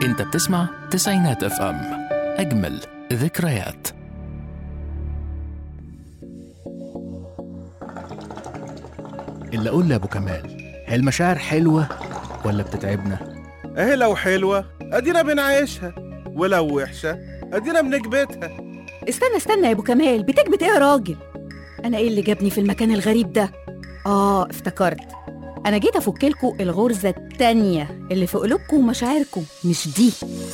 انت بتسمع تسعينات اف ام اجمل ذكريات اللي اقول لابو كمال هي المشاعر حلوه ولا بتتعبنا اهي لو حلوة ادينا بنعيشها ولو وحشة ادينا بنكبتها استنى استنى يا ابو كمال بتكبت ايه يا راجل انا ايه اللي جابني في المكان الغريب ده اه افتكرت انا جيت افكلكوا الغرزه التانية اللي في قلوبكم ومشاعركم مش دي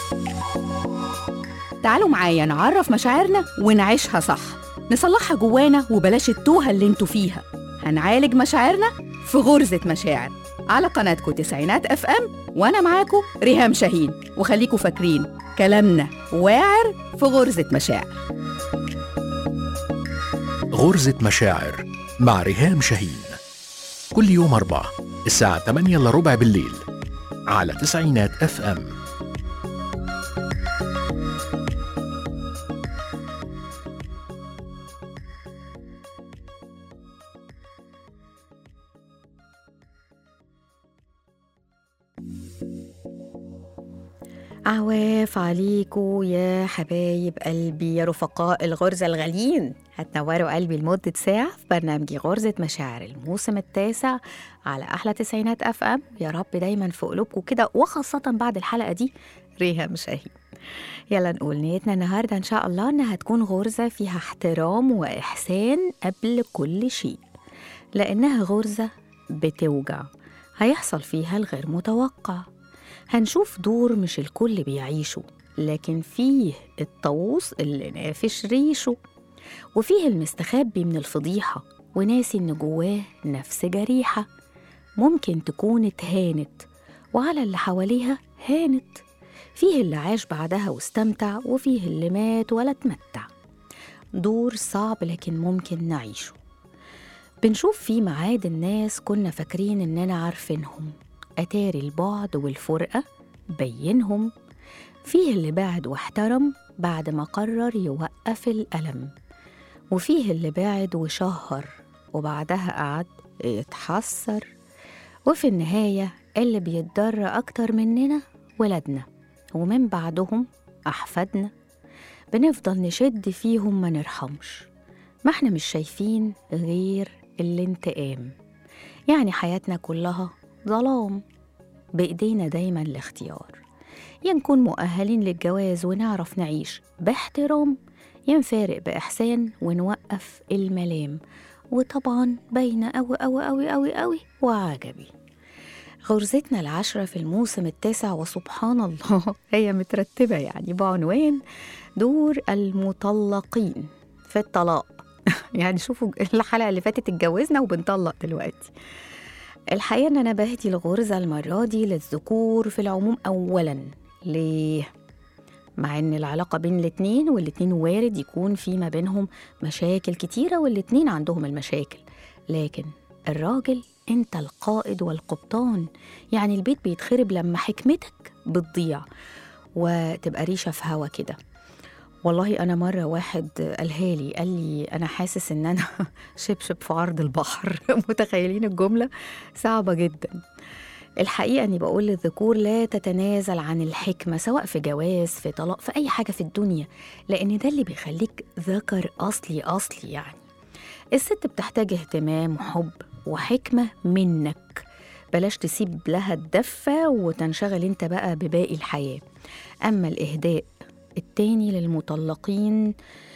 تعالوا معايا نعرف مشاعرنا ونعيشها صح نصلحها جوانا وبلاش التوهه اللي انتوا فيها هنعالج مشاعرنا في غرزه مشاعر على قناتكم تسعينات اف ام وانا معاكم ريهام شاهين وخليكم فاكرين كلامنا واعر في غرزه مشاعر غرزة مشاعر مع ريهام شاهين كل يوم أربعة الساعة 8 إلا ربع بالليل على تسعينات اف ام عواف عليكو يا حبايب قلبي يا رفقاء الغرزة الغاليين هتنوروا قلبي لمدة ساعة في برنامجي غرزة مشاعر الموسم التاسع على أحلى تسعينات أف أم يا رب دايما في قلوبكم كده وخاصة بعد الحلقة دي ريهام شاهين يلا نقول نيتنا النهاردة إن شاء الله إنها تكون غرزة فيها احترام وإحسان قبل كل شيء لأنها غرزة بتوجع هيحصل فيها الغير متوقع هنشوف دور مش الكل بيعيشه لكن فيه الطاووس اللي نافش ريشه وفيه المستخبي من الفضيحة وناسي إن جواه نفس جريحة ممكن تكون اتهانت وعلى اللي حواليها هانت فيه اللي عاش بعدها واستمتع وفيه اللي مات ولا اتمتع دور صعب لكن ممكن نعيشه بنشوف فيه معادن ناس كنا فاكرين إننا عارفينهم أتاري البعد والفرقة بينهم فيه اللي بعد واحترم بعد ما قرر يوقف الألم وفيه اللي بعد وشهر وبعدها قعد يتحسر وفي النهاية اللي بيتضر أكتر مننا ولادنا ومن بعدهم أحفادنا بنفضل نشد فيهم ما نرحمش ما احنا مش شايفين غير الانتقام يعني حياتنا كلها ظلام بإيدينا دايما الاختيار يا نكون مؤهلين للجواز ونعرف نعيش باحترام يا نفارق بإحسان ونوقف الملام وطبعا باينة أوي أوي أوي أوي أوي وعجبي غرزتنا العشرة في الموسم التاسع وسبحان الله هي مترتبة يعني بعنوان دور المطلقين في الطلاق يعني شوفوا الحلقة اللي فاتت اتجوزنا وبنطلق دلوقتي الحقيقة إن أنا بهدي الغرزة المرة دي للذكور في العموم أولا ليه؟ مع إن العلاقة بين الاتنين والاتنين وارد يكون في ما بينهم مشاكل كتيرة والاتنين عندهم المشاكل لكن الراجل أنت القائد والقبطان يعني البيت بيتخرب لما حكمتك بتضيع وتبقى ريشة في هوا كده والله أنا مرة واحد قالها لي قال لي أنا حاسس إن أنا شبشب في عرض البحر متخيلين الجملة صعبة جدا الحقيقة أني بقول للذكور لا تتنازل عن الحكمة سواء في جواز في طلاق في أي حاجة في الدنيا لأن ده اللي بيخليك ذكر أصلي أصلي يعني الست بتحتاج اهتمام وحب وحكمة منك بلاش تسيب لها الدفة وتنشغل انت بقى بباقي الحياة أما الإهداء التاني للمطلقين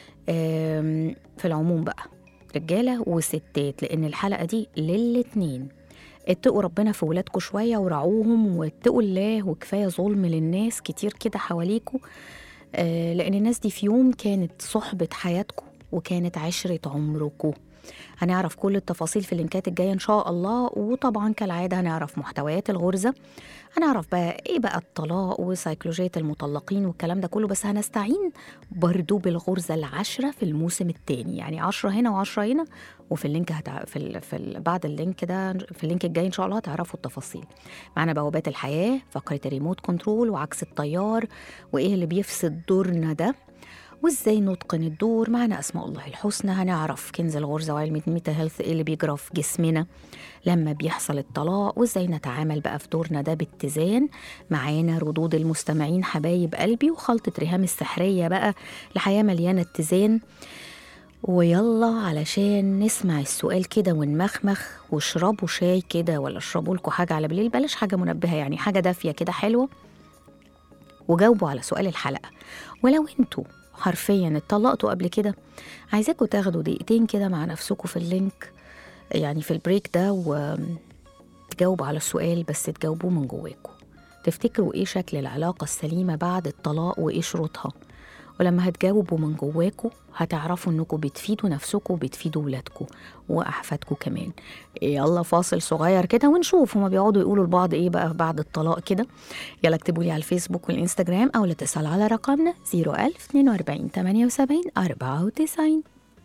آم، في العموم بقى رجالة وستات لأن الحلقة دي للاتنين اتقوا ربنا في ولادكم شوية ورعوهم واتقوا الله وكفاية ظلم للناس كتير كده حواليكوا آه، لأن الناس دي في يوم كانت صحبة حياتكم وكانت عشرة عمركم هنعرف كل التفاصيل في اللينكات الجاية إن شاء الله وطبعا كالعادة هنعرف محتويات الغرزة هنعرف بقى إيه بقى الطلاق وسيكولوجية المطلقين والكلام ده كله بس هنستعين برضو بالغرزة العشرة في الموسم الثاني يعني عشرة هنا وعشرة هنا وفي اللينك هتع... في, ال... في ال... بعد اللينك ده في اللينك الجاي إن شاء الله هتعرفوا التفاصيل معانا بوابات الحياة فقرة الريموت كنترول وعكس التيار وإيه اللي بيفسد دورنا ده وازاي نتقن الدور معنا اسماء الله الحسنى هنعرف كنز الغرزه وعلم الميتا هيلث ايه اللي بيجرى في جسمنا لما بيحصل الطلاق وازاي نتعامل بقى في دورنا ده باتزان معانا ردود المستمعين حبايب قلبي وخلطه ريهام السحريه بقى لحياه مليانه اتزان ويلا علشان نسمع السؤال كده ونمخمخ واشربوا شاي كده ولا اشربوا لكم حاجه على بالليل بلاش حاجه منبهه يعني حاجه دافيه كده حلوه وجاوبوا على سؤال الحلقه ولو انتوا حرفيا اتطلقتوا قبل كده عايزاكم تاخدوا دقيقتين كده مع نفسكم في اللينك يعني في البريك ده وتجاوبوا على السؤال بس تجاوبوه من جواكم تفتكروا ايه شكل العلاقة السليمة بعد الطلاق وايه شروطها ولما هتجاوبوا من جواكوا هتعرفوا انكم بتفيدوا نفسكم وبتفيدوا ولادكم واحفادكم كمان يلا فاصل صغير كده ونشوف هما بيقعدوا يقولوا لبعض ايه بقى بعد الطلاق كده يلا اكتبوا لي على الفيسبوك والانستجرام او الاتصال على رقمنا 01000 42 78 94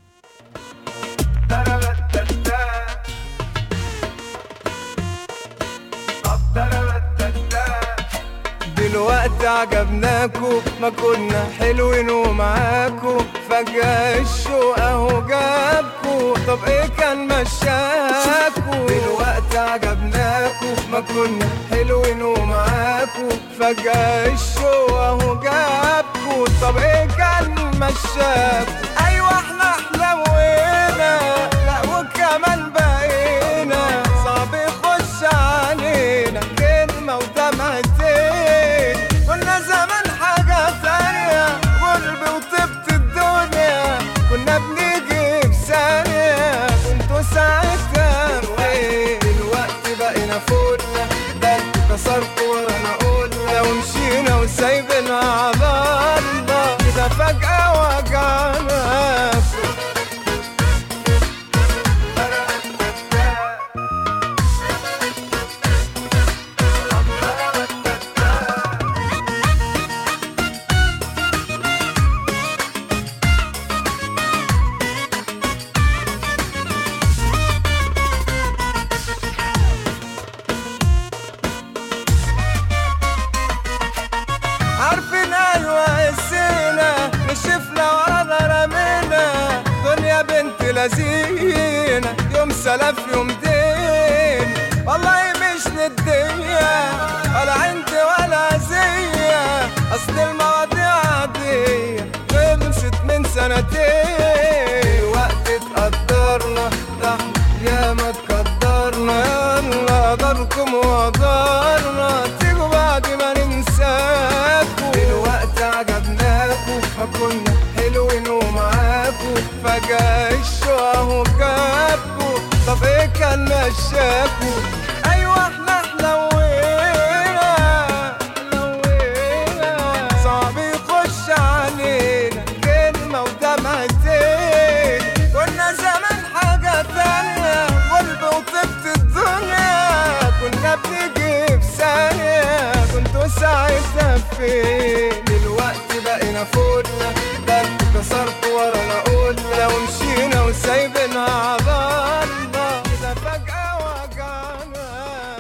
دلوقتي عجبناكو ما كنا حلوين ومعاكو فجأة الشوق اهو جابكو طب ايه كان مشاكو دلوقتي عجبناكو ما كنا حلوين ومعاكو فجأة الشوق اهو جابكو طب ايه كان مشاكو ايوه احنا حلوينا لا وكمان بقينا صعب يخش علينا كلمة ودمعتين كنا زمان حاجة ثانية قلبي وطبت الدنيا كنا بنيجي في ثانية كنتوا ساعتها فين دلوقتي بقينا فوقنا ده انتوا كسرتوا ورانا قلنا ومشينا وسايبنا على الله كده فجأة وجعنا عارفين ايوه قسينا نشفنا ورانا رمينا دنيا بنت لذينة يوم سلف يوم دين والله مش ندية ولا عندي ولا زية اصل المواضيع عادية خلصت من سنتين وقت اتقدرنا ده يا ما تقدرنا يلا داركم وقدرنا تيجوا بعد ما ننساكوا دلوقتي عجبناكوا ما كنا حلوين ومعاكوا فجأة الشوق اهو جابكوا طب ايه كان مشاكوا ايوه احنا حلوينا حلوينا صعب يخش علينا كلمة ودمعتين كنا زمان حاجة تانية قلب وطبت الدنيا كنا بنيجي في ثانية كنتوا ساعتها فين دلوقتي بقينا فوقنا ده انتوا كسرتوا ورانا قلنا ومشينا وسايبنا على الله كده فجأة وجعنا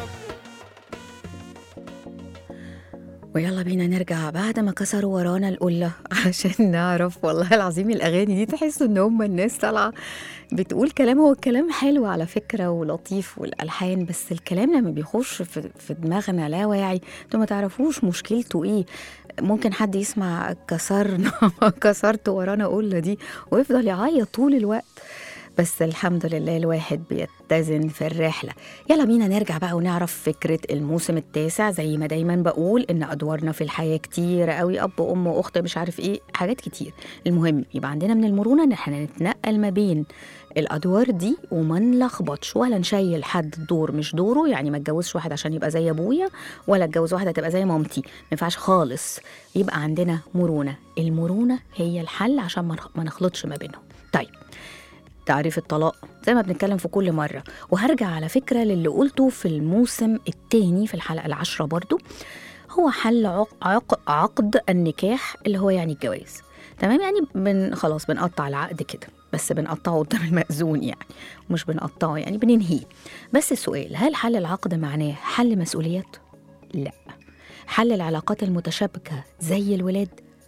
ويلا بينا نرجع بعد ما كسروا ورانا القلة عشان نعرف والله العظيم الأغاني دي تحسوا إن هم الناس طالعة بتقول كلام هو الكلام حلو على فكرة ولطيف والألحان بس الكلام لما بيخش في, في دماغنا لا واعي انتوا ما تعرفوش مشكلته إيه ممكن حد يسمع كسرنا كسرت ورانا قلة دي ويفضل يعيط طول الوقت بس الحمد لله الواحد بيتزن في الرحلة يلا بينا نرجع بقى ونعرف فكرة الموسم التاسع زي ما دايما بقول إن أدوارنا في الحياة كتير قوي أب وأم وأخت مش عارف إيه حاجات كتير المهم يبقى عندنا من المرونة إن احنا نتنقل ما بين الأدوار دي وما نلخبطش ولا نشيل حد دور مش دوره يعني ما اتجوزش واحد عشان يبقى زي أبويا ولا اتجوز واحدة تبقى زي مامتي ما ينفعش خالص يبقى عندنا مرونة المرونة هي الحل عشان ما نخ- ما نخلطش ما بينهم طيب تعريف الطلاق زي ما بنتكلم في كل مرة وهرجع على فكرة للي قلته في الموسم التاني في الحلقة العاشرة برضو هو حل عق... عق... عقد النكاح اللي هو يعني الجواز تمام يعني بن... خلاص بنقطع العقد كده بس بنقطعه قدام المأذون يعني مش بنقطعه يعني بننهيه بس السؤال هل حل العقد معناه حل مسؤوليات؟ لا حل العلاقات المتشابكة زي الولاد؟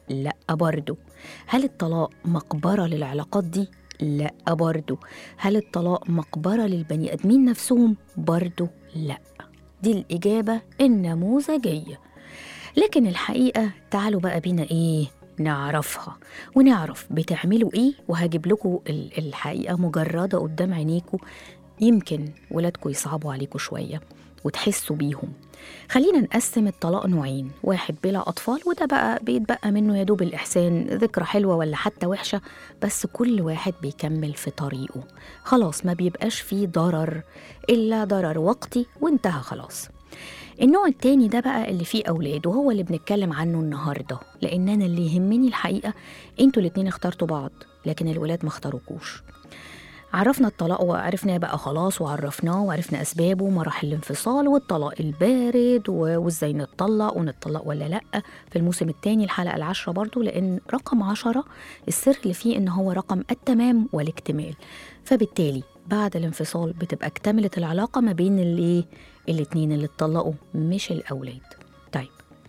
لا برضو هل الطلاق مقبرة للعلاقات دي لا برضو هل الطلاق مقبرة للبني آدمين نفسهم برضو لا دي الإجابة النموذجية لكن الحقيقة تعالوا بقى بينا إيه نعرفها ونعرف بتعملوا إيه وهجيب لكم ال- الحقيقة مجردة قدام عينيكم يمكن ولادكم يصعبوا عليكم شوية وتحسوا بيهم خلينا نقسم الطلاق نوعين واحد بلا أطفال وده بقى بيتبقى منه يا دوب الإحسان ذكرى حلوة ولا حتى وحشة بس كل واحد بيكمل في طريقه خلاص ما بيبقاش فيه ضرر إلا ضرر وقتي وانتهى خلاص النوع التاني ده بقى اللي فيه أولاد وهو اللي بنتكلم عنه النهاردة لأن أنا اللي يهمني الحقيقة انتوا الاتنين اخترتوا بعض لكن الولاد ما اختاروكوش عرفنا الطلاق وعرفنا بقى خلاص وعرفناه وعرفنا أسبابه ومراحل الانفصال والطلاق البارد و- وإزاي نتطلق ونتطلق ولا لأ في الموسم الثاني الحلقة العشرة برضو لأن رقم عشرة السر اللي فيه إن هو رقم التمام والاكتمال فبالتالي بعد الانفصال بتبقى اكتملت العلاقة ما بين اللي الاتنين اللي اتطلقوا مش الأولاد طيب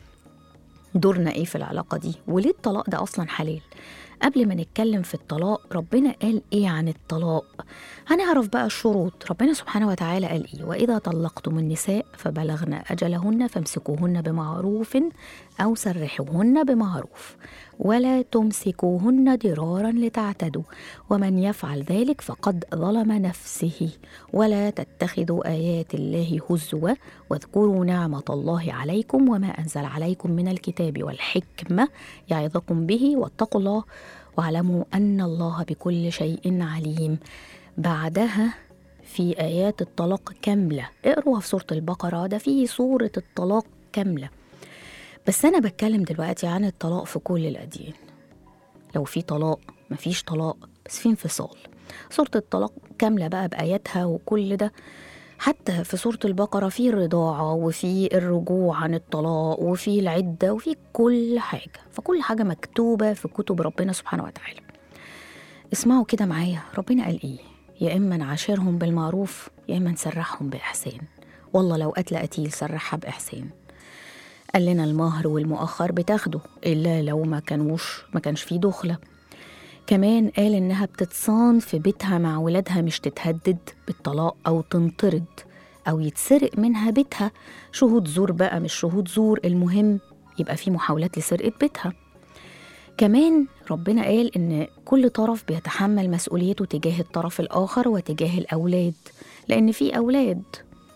دورنا ايه في العلاقة دي وليه الطلاق ده أصلا حلال قبل ما نتكلم في الطلاق ربنا قال ايه عن الطلاق هنعرف بقى الشروط ربنا سبحانه وتعالى قال ايه واذا طلقتم النساء فبلغن اجلهن فامسكوهن بمعروف او سرحوهن بمعروف ولا تمسكوهن ضرارا لتعتدوا ومن يفعل ذلك فقد ظلم نفسه ولا تتخذوا ايات الله هزوا واذكروا نعمه الله عليكم وما انزل عليكم من الكتاب والحكمه يعظكم به واتقوا الله واعلموا ان الله بكل شيء عليم بعدها في ايات الطلاق كامله اقروها في سوره البقره ده في سوره الطلاق كامله بس انا بتكلم دلوقتي عن الطلاق في كل الاديان لو في طلاق مفيش طلاق بس في انفصال سوره الطلاق كامله بقى باياتها وكل ده حتى في سورة البقرة في الرضاعة وفي الرجوع عن الطلاق وفي العدة وفي كل حاجة فكل حاجة مكتوبة في كتب ربنا سبحانه وتعالى اسمعوا كده معايا ربنا قال ايه يا اما نعاشرهم بالمعروف يا اما نسرحهم باحسان والله لو قتل قتيل سرحها باحسان قال لنا المهر والمؤخر بتاخده الا لو ما كانوش ما كانش فيه دخله كمان قال انها بتتصان في بيتها مع ولادها مش تتهدد بالطلاق او تنطرد او يتسرق منها بيتها شهود زور بقى مش شهود زور المهم يبقى في محاولات لسرقه بيتها كمان ربنا قال ان كل طرف بيتحمل مسؤوليته تجاه الطرف الاخر وتجاه الاولاد لان في اولاد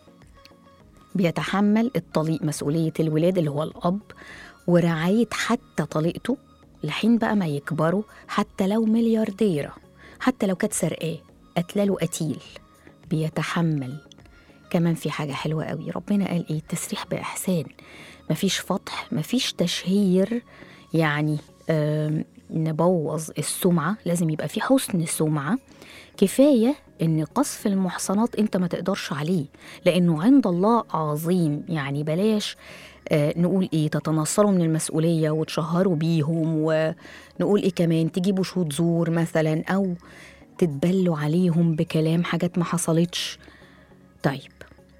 بيتحمل الطليق مسؤوليه الولاد اللي هو الاب ورعايه حتى طليقته لحين بقى ما يكبروا حتى لو مليارديره حتى لو كانت سرقاه قتلاله قتيل بيتحمل كمان في حاجة حلوة قوي ربنا قال إيه التسريح بإحسان مفيش فضح مفيش تشهير يعني آم، نبوظ السمعة لازم يبقى في حسن سمعة كفاية إن قصف المحصنات أنت ما تقدرش عليه لأنه عند الله عظيم يعني بلاش آه، نقول إيه تتنصلوا من المسؤولية وتشهروا بيهم ونقول إيه كمان تجيبوا شهود زور مثلا أو تتبلوا عليهم بكلام حاجات ما حصلتش طيب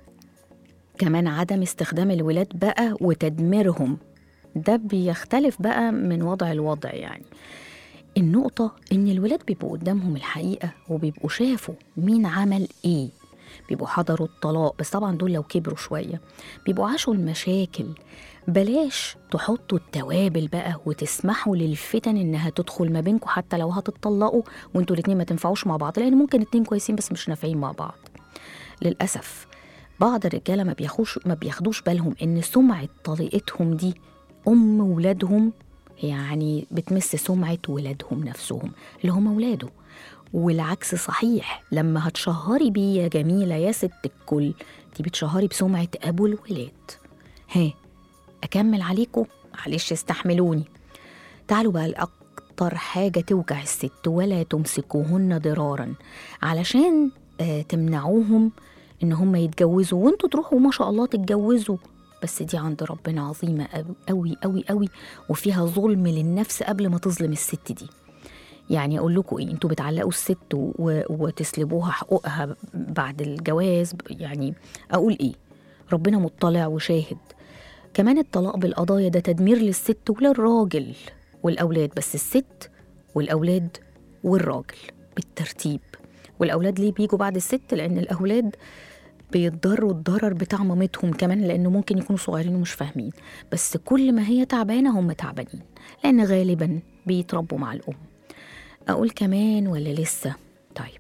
كمان عدم استخدام الولاد بقى وتدميرهم ده بيختلف بقى من وضع لوضع يعني النقطة إن الولاد بيبقوا قدامهم الحقيقة وبيبقوا شافوا مين عمل إيه بيبقوا حضروا الطلاق بس طبعا دول لو كبروا شوية بيبقوا عاشوا المشاكل بلاش تحطوا التوابل بقى وتسمحوا للفتن انها تدخل ما بينكم حتى لو هتتطلقوا وانتوا الاتنين ما تنفعوش مع بعض لان ممكن اتنين كويسين بس مش نافعين مع بعض للأسف بعض الرجالة ما بياخوش ما بياخدوش بالهم إن سمعة طليقتهم دي أم ولادهم يعني بتمس سمعة ولادهم نفسهم اللي هم ولاده والعكس صحيح لما هتشهري بيه يا جميلة يا ست الكل دي بتشهري بسمعة أبو الولاد ها أكمل عليكم معلش استحملوني تعالوا بقى لأكتر حاجة توجع الست ولا تمسكوهن ضرارا علشان آه، تمنعوهم ان هم يتجوزوا وانتوا تروحوا ما شاء الله تتجوزوا بس دي عند ربنا عظيمة أوي أوي أوي أوي وفيها ظلم للنفس قبل ما تظلم الست دي يعني أقول لكم إيه أنتوا بتعلقوا الست و... وتسلبوها حقوقها بعد الجواز يعني أقول إيه ربنا مطلع وشاهد كمان الطلاق بالقضايا ده تدمير للست وللراجل والأولاد بس الست والأولاد والراجل بالترتيب والأولاد ليه بيجوا بعد الست لأن الأولاد بيتضروا الضرر بتاع مامتهم كمان لأنه ممكن يكونوا صغيرين ومش فاهمين بس كل ما هي تعبانة هم تعبانين لأن غالبا بيتربوا مع الأم أقول كمان ولا لسه طيب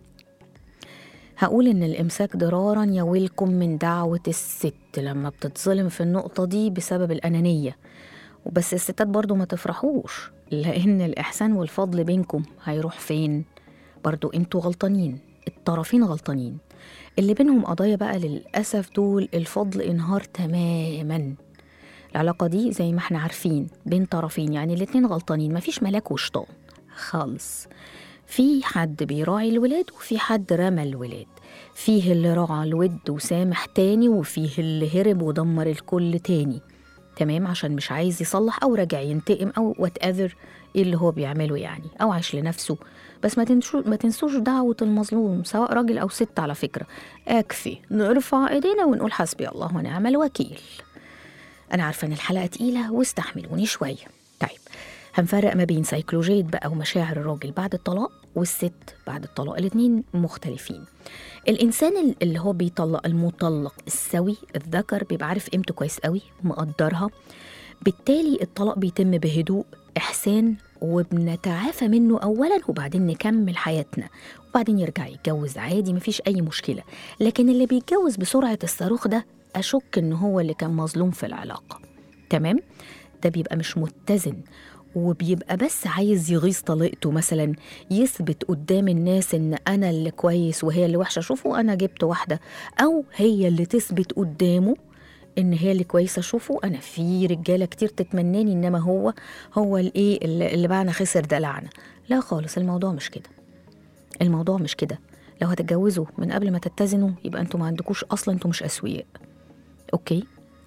هقول إن الإمساك ضرارا يويلكم من دعوة الست لما بتتظلم في النقطة دي بسبب الأنانية وبس الستات برضو ما تفرحوش لأن الإحسان والفضل بينكم هيروح فين برضو انتوا غلطانين الطرفين غلطانين اللي بينهم قضايا بقى للأسف دول الفضل انهار تماما العلاقة دي زي ما احنا عارفين بين طرفين يعني الاتنين غلطانين مفيش ملاك وشيطان خالص في حد بيراعي الولاد وفي حد رمى الولاد فيه اللي راعى الود وسامح تاني وفيه اللي هرب ودمر الكل تاني تمام عشان مش عايز يصلح او راجع ينتقم او وات ايفر ايه اللي هو بيعمله يعني او عايش لنفسه بس ما تنسوش ما تنسوش دعوه المظلوم سواء راجل او ست على فكره اكفي نرفع ايدينا ونقول حسبي الله ونعم الوكيل انا عارفه ان الحلقه تقيله واستحملوني شويه طيب هنفرق ما بين سيكولوجية بقى ومشاعر الراجل بعد الطلاق والست بعد الطلاق الاتنين مختلفين الإنسان اللي هو بيطلق المطلق السوي الذكر بيبقى عارف قيمته كويس قوي مقدرها بالتالي الطلاق بيتم بهدوء إحسان وبنتعافى منه أولا وبعدين نكمل حياتنا وبعدين يرجع يتجوز عادي مفيش أي مشكلة لكن اللي بيتجوز بسرعة الصاروخ ده أشك إن هو اللي كان مظلوم في العلاقة تمام ده بيبقى مش متزن وبيبقى بس عايز يغيظ طليقته مثلا يثبت قدام الناس ان انا اللي كويس وهي اللي وحشه شوفوا انا جبت واحده او هي اللي تثبت قدامه ان هي اللي كويسه شوفوا انا في رجاله كتير تتمناني انما هو هو الايه اللي اللي بعنا خسر ده لعنه لا خالص الموضوع مش كده الموضوع مش كده لو هتتجوزوا من قبل ما تتزنوا يبقى انتوا ما عندكوش اصلا انتوا مش اسوياء اوكي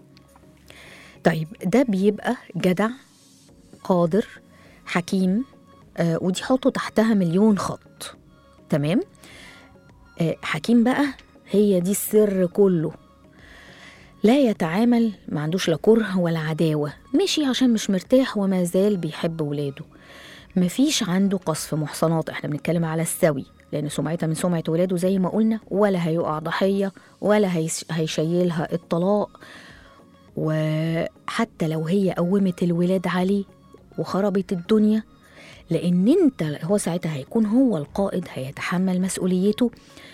طيب ده بيبقى جدع قادر حكيم آه ودي حطوا تحتها مليون خط تمام آه حكيم بقى هي دي السر كله لا يتعامل ما عندوش لا كره ولا عداوة مشي عشان مش مرتاح وما زال بيحب ولاده مفيش عنده قصف محصنات احنا بنتكلم على السوي لأن سمعتها من سمعة ولاده زي ما قلنا ولا هيقع ضحية ولا هيش- هيشيلها الطلاق وحتى لو هي قومت الولاد عليه وخربت الدنيا لان انت هو ساعتها هيكون هو القائد هيتحمل مسؤوليته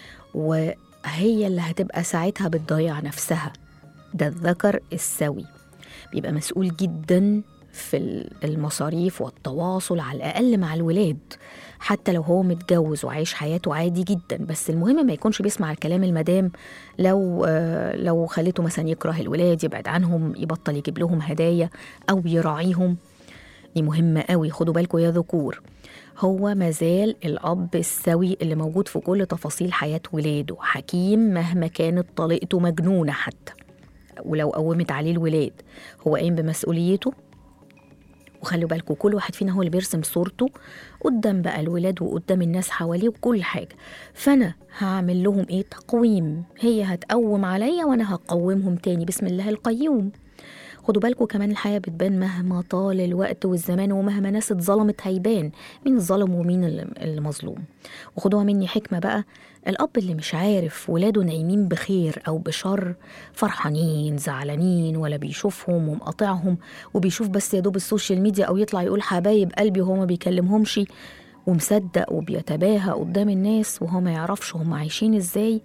وهي اللي هتبقى ساعتها بتضيع نفسها ده الذكر السوي بيبقى مسؤول جدا في ال- المصاريف والتواصل على الأقل مع الولاد حتى لو هو متجوز وعايش حياته عادي جدا بس المهم ما يكونش بيسمع الكلام المدام لو آه، لو خليته مثلا يكره الولاد يبعد عنهم يبطل يجيب لهم هدايا أو يراعيهم دي مهمة قوي خدوا بالكم يا ذكور هو مازال الأب السوي اللي موجود في كل تفاصيل حياة ولاده حكيم مهما كانت طليقته مجنونة حتى ولو قومت عليه الولاد هو قايم بمسؤوليته وخلوا بالكم كل واحد فينا هو اللي بيرسم صورته قدام بقى الولاد وقدام الناس حواليه وكل حاجة فأنا هعمل لهم إيه تقويم هي هتقوم عليا وأنا هقومهم تاني بسم الله القيوم خدوا بالكم كمان الحياة بتبان مهما طال الوقت والزمان ومهما ناس اتظلمت هيبان مين الظلم ومين اللي اللي مظلوم وخدوها مني حكمة بقى الأب اللي مش عارف ولاده نايمين بخير أو بشر فرحانين زعلانين ولا بيشوفهم ومقاطعهم وبيشوف بس يا دوب السوشيال ميديا أو يطلع يقول حبايب قلبي وهو ما بيكلمهمش ومصدق وبيتباهى قدام الناس وهو ما يعرفش هم عايشين ازاي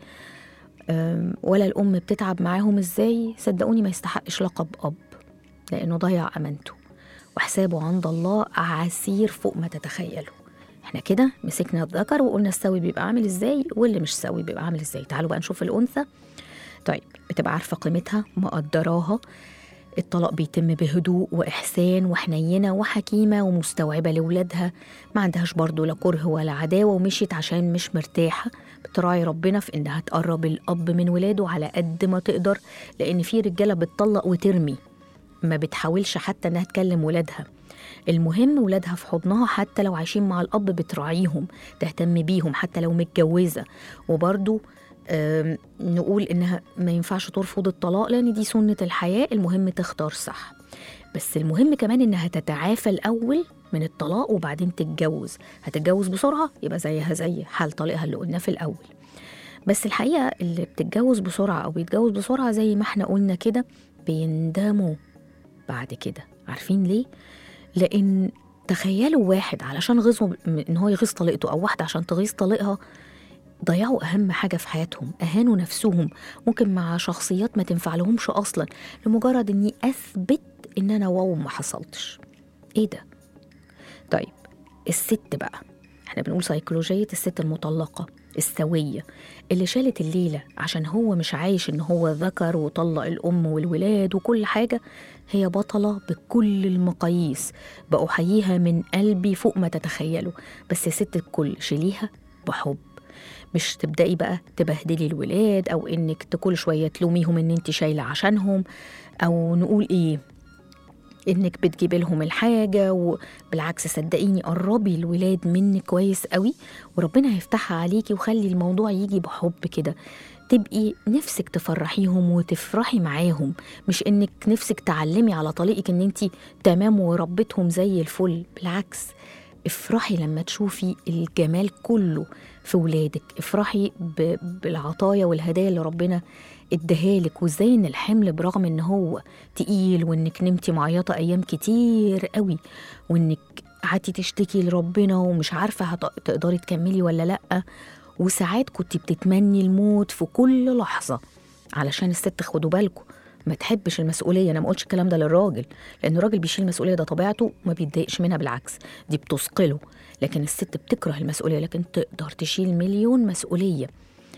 أم، ولا الأم بتتعب معاهم ازاي صدقوني ما يستحقش لقب أب لأنه ضيع أمانته وحسابه عند الله عسير فوق ما تتخيلوا احنا كده مسكنا الذكر وقلنا السوي بيبقى عامل ازاي واللي مش سوي بيبقى عامل ازاي تعالوا بقى نشوف الأنثى طيب بتبقى عارفة قيمتها مقدراها الطلاق بيتم بهدوء وإحسان وحنينة وحكيمة ومستوعبة لولادها ما عندهاش برضو لا كره ولا عداوة ومشيت عشان مش مرتاحة بتراعي ربنا في إنها تقرب الأب من ولاده على قد ما تقدر لأن في رجالة بتطلق وترمي ما بتحاولش حتى إنها تكلم ولادها المهم ولادها في حضنها حتى لو عايشين مع الأب بتراعيهم تهتم بيهم حتى لو متجوزة وبرضو آم، نقول إنها ما ينفعش ترفض الطلاق لأن دي سنة الحياة المهم تختار صح بس المهم كمان انها تتعافى الاول من الطلاق وبعدين تتجوز هتتجوز بسرعه يبقى زيها زي حال طليقها اللي قلناه في الاول بس الحقيقه اللي بتتجوز بسرعه او بيتجوز بسرعه زي ما احنا قلنا كده بيندموا بعد كده عارفين ليه لان تخيلوا واحد علشان غيظه ان هو يغيظ طليقته او واحده عشان تغيظ طليقها ضيعوا اهم حاجه في حياتهم اهانوا نفسهم ممكن مع شخصيات ما تنفع لهمش اصلا لمجرد اني اثبت ان انا واو ما حصلتش ايه ده طيب الست بقى احنا بنقول سيكولوجيه الست المطلقه السويه اللي شالت الليله عشان هو مش عايش ان هو ذكر وطلق الام والولاد وكل حاجه هي بطله بكل المقاييس بأحييها من قلبي فوق ما تتخيلوا بس يا ست الكل شيليها بحب مش تبدأي بقى تبهدلي الولاد أو إنك كل شوية تلوميهم إن أنت شايلة عشانهم أو نقول إيه إنك بتجيبي لهم الحاجة وبالعكس صدقيني قربي الولاد منك كويس قوي وربنا هيفتحها عليكي وخلي الموضوع يجي بحب كده تبقي نفسك تفرحيهم وتفرحي معاهم مش انك نفسك تعلمي على طريقك ان انت تمام وربتهم زي الفل بالعكس افرحي لما تشوفي الجمال كله في ولادك افرحي ب- بالعطايا والهدايا اللي ربنا اداهالك وازاي ان الحمل برغم ان هو تقيل وانك نمتي معيطه ايام كتير قوي وانك قعدتي تشتكي لربنا ومش عارفه هت- تقدري تكملي ولا لا وساعات كنت بتتمني الموت في كل لحظه علشان الست خدوا بالكم ما تحبش المسؤوليه انا ما قلتش الكلام ده للراجل لان الراجل بيشيل المسؤوليه ده طبيعته ما بيتضايقش منها بالعكس دي بتثقله لكن الست بتكره المسؤوليه لكن تقدر تشيل مليون مسؤوليه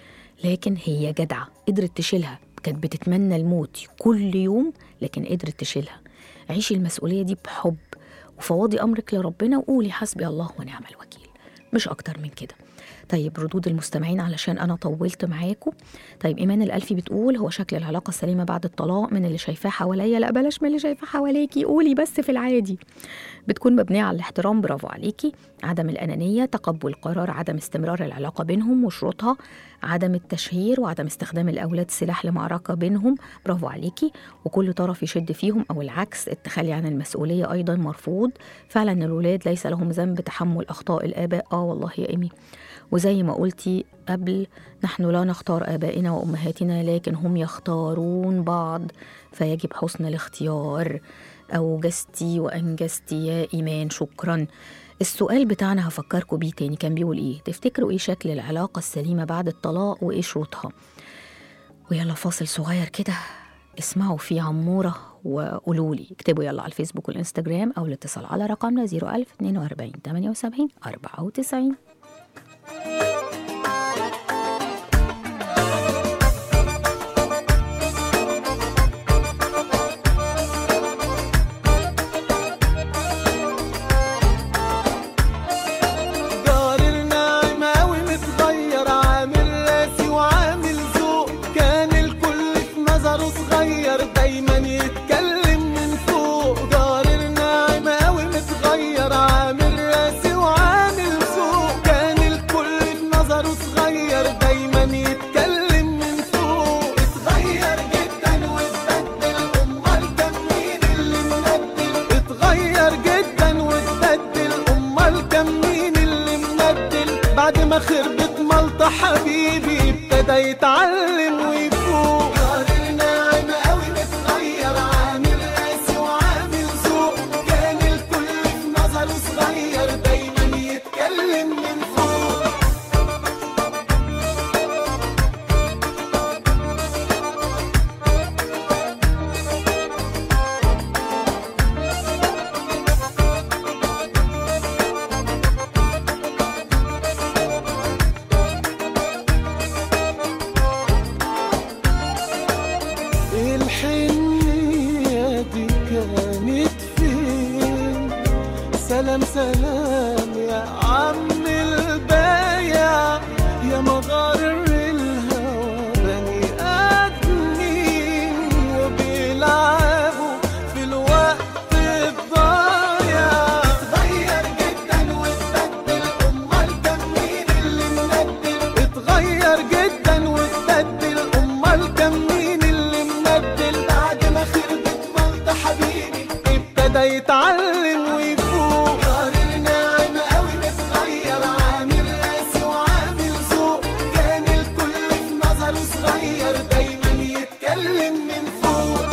لكن هي جدعه قدرت تشيلها كانت بتتمنى الموت كل يوم لكن قدرت تشيلها عيشي المسؤوليه دي بحب وفواضي امرك لربنا وقولي حسبي الله ونعم الوكيل مش اكتر من كده طيب ردود المستمعين علشان انا طولت معاكم طيب ايمان الالفي بتقول هو شكل العلاقه السليمه بعد الطلاق من اللي شايفاه حواليا لا بلاش من اللي شايفاه حواليكي قولي بس في العادي بتكون مبنيه على الاحترام برافو عليكي عدم الانانيه تقبل قرار عدم استمرار العلاقه بينهم وشروطها عدم التشهير وعدم استخدام الاولاد سلاح لمعركه بينهم برافو عليكي وكل طرف يشد فيهم او العكس التخلي عن المسؤوليه ايضا مرفوض فعلا الولاد ليس لهم ذنب تحمل اخطاء الاباء اه والله يا ايمي وزي ما قلتي قبل نحن لا نختار آبائنا وأمهاتنا لكن هم يختارون بعض فيجب حسن الاختيار أوجزتي وأنجزتي يا إيمان شكرا السؤال بتاعنا هفكركم بيه تاني كان بيقول إيه تفتكروا إيه شكل العلاقة السليمة بعد الطلاق وإيه شروطها ويلا فاصل صغير كده اسمعوا فيه عمورة وقولوا لي اكتبوا يلا على الفيسبوك والانستجرام أو الاتصال على رقمنا 01000 42 78 94 جار الناعم أوي متغير عامل راسي وعامل ذوق كان الكل في نظره صغير دايما يتكلم من فوق جار الناعم أوي متغير عامل راسي وعامل ذوق كان الكل في نظره صغير دايما يتكلم من فوق اتغير جدا واتبدل امال كان مين اللي مبدل اتغير جدا واتبدل امال كان مين اللي مبدل بعد ما خربت ملطة حبيبي ابتدى يتعلم ويفوق جار الناعم قوي متغير عامل قاسي وعامل ذوق كان الكل في نظره صغير دايما يتكلم من فوق الحنية دي كانت فين سلام سلام يا عم البايع يا مغار الهوى بني آدمين وبيلعبوا في الوقت الضايع اتغير جدا واتبدل امال كان مين اللي مبدل اتغير جدا واتبدل امال كان مين اللي مبدل بعد ما خربت ملطة حبيبي ابتدى يتعلم ويفوق قرر ناعم قوي متغير عامل قاسي وعامل ذوق كان الكل في نظره صغير دايما يتكلم من فوق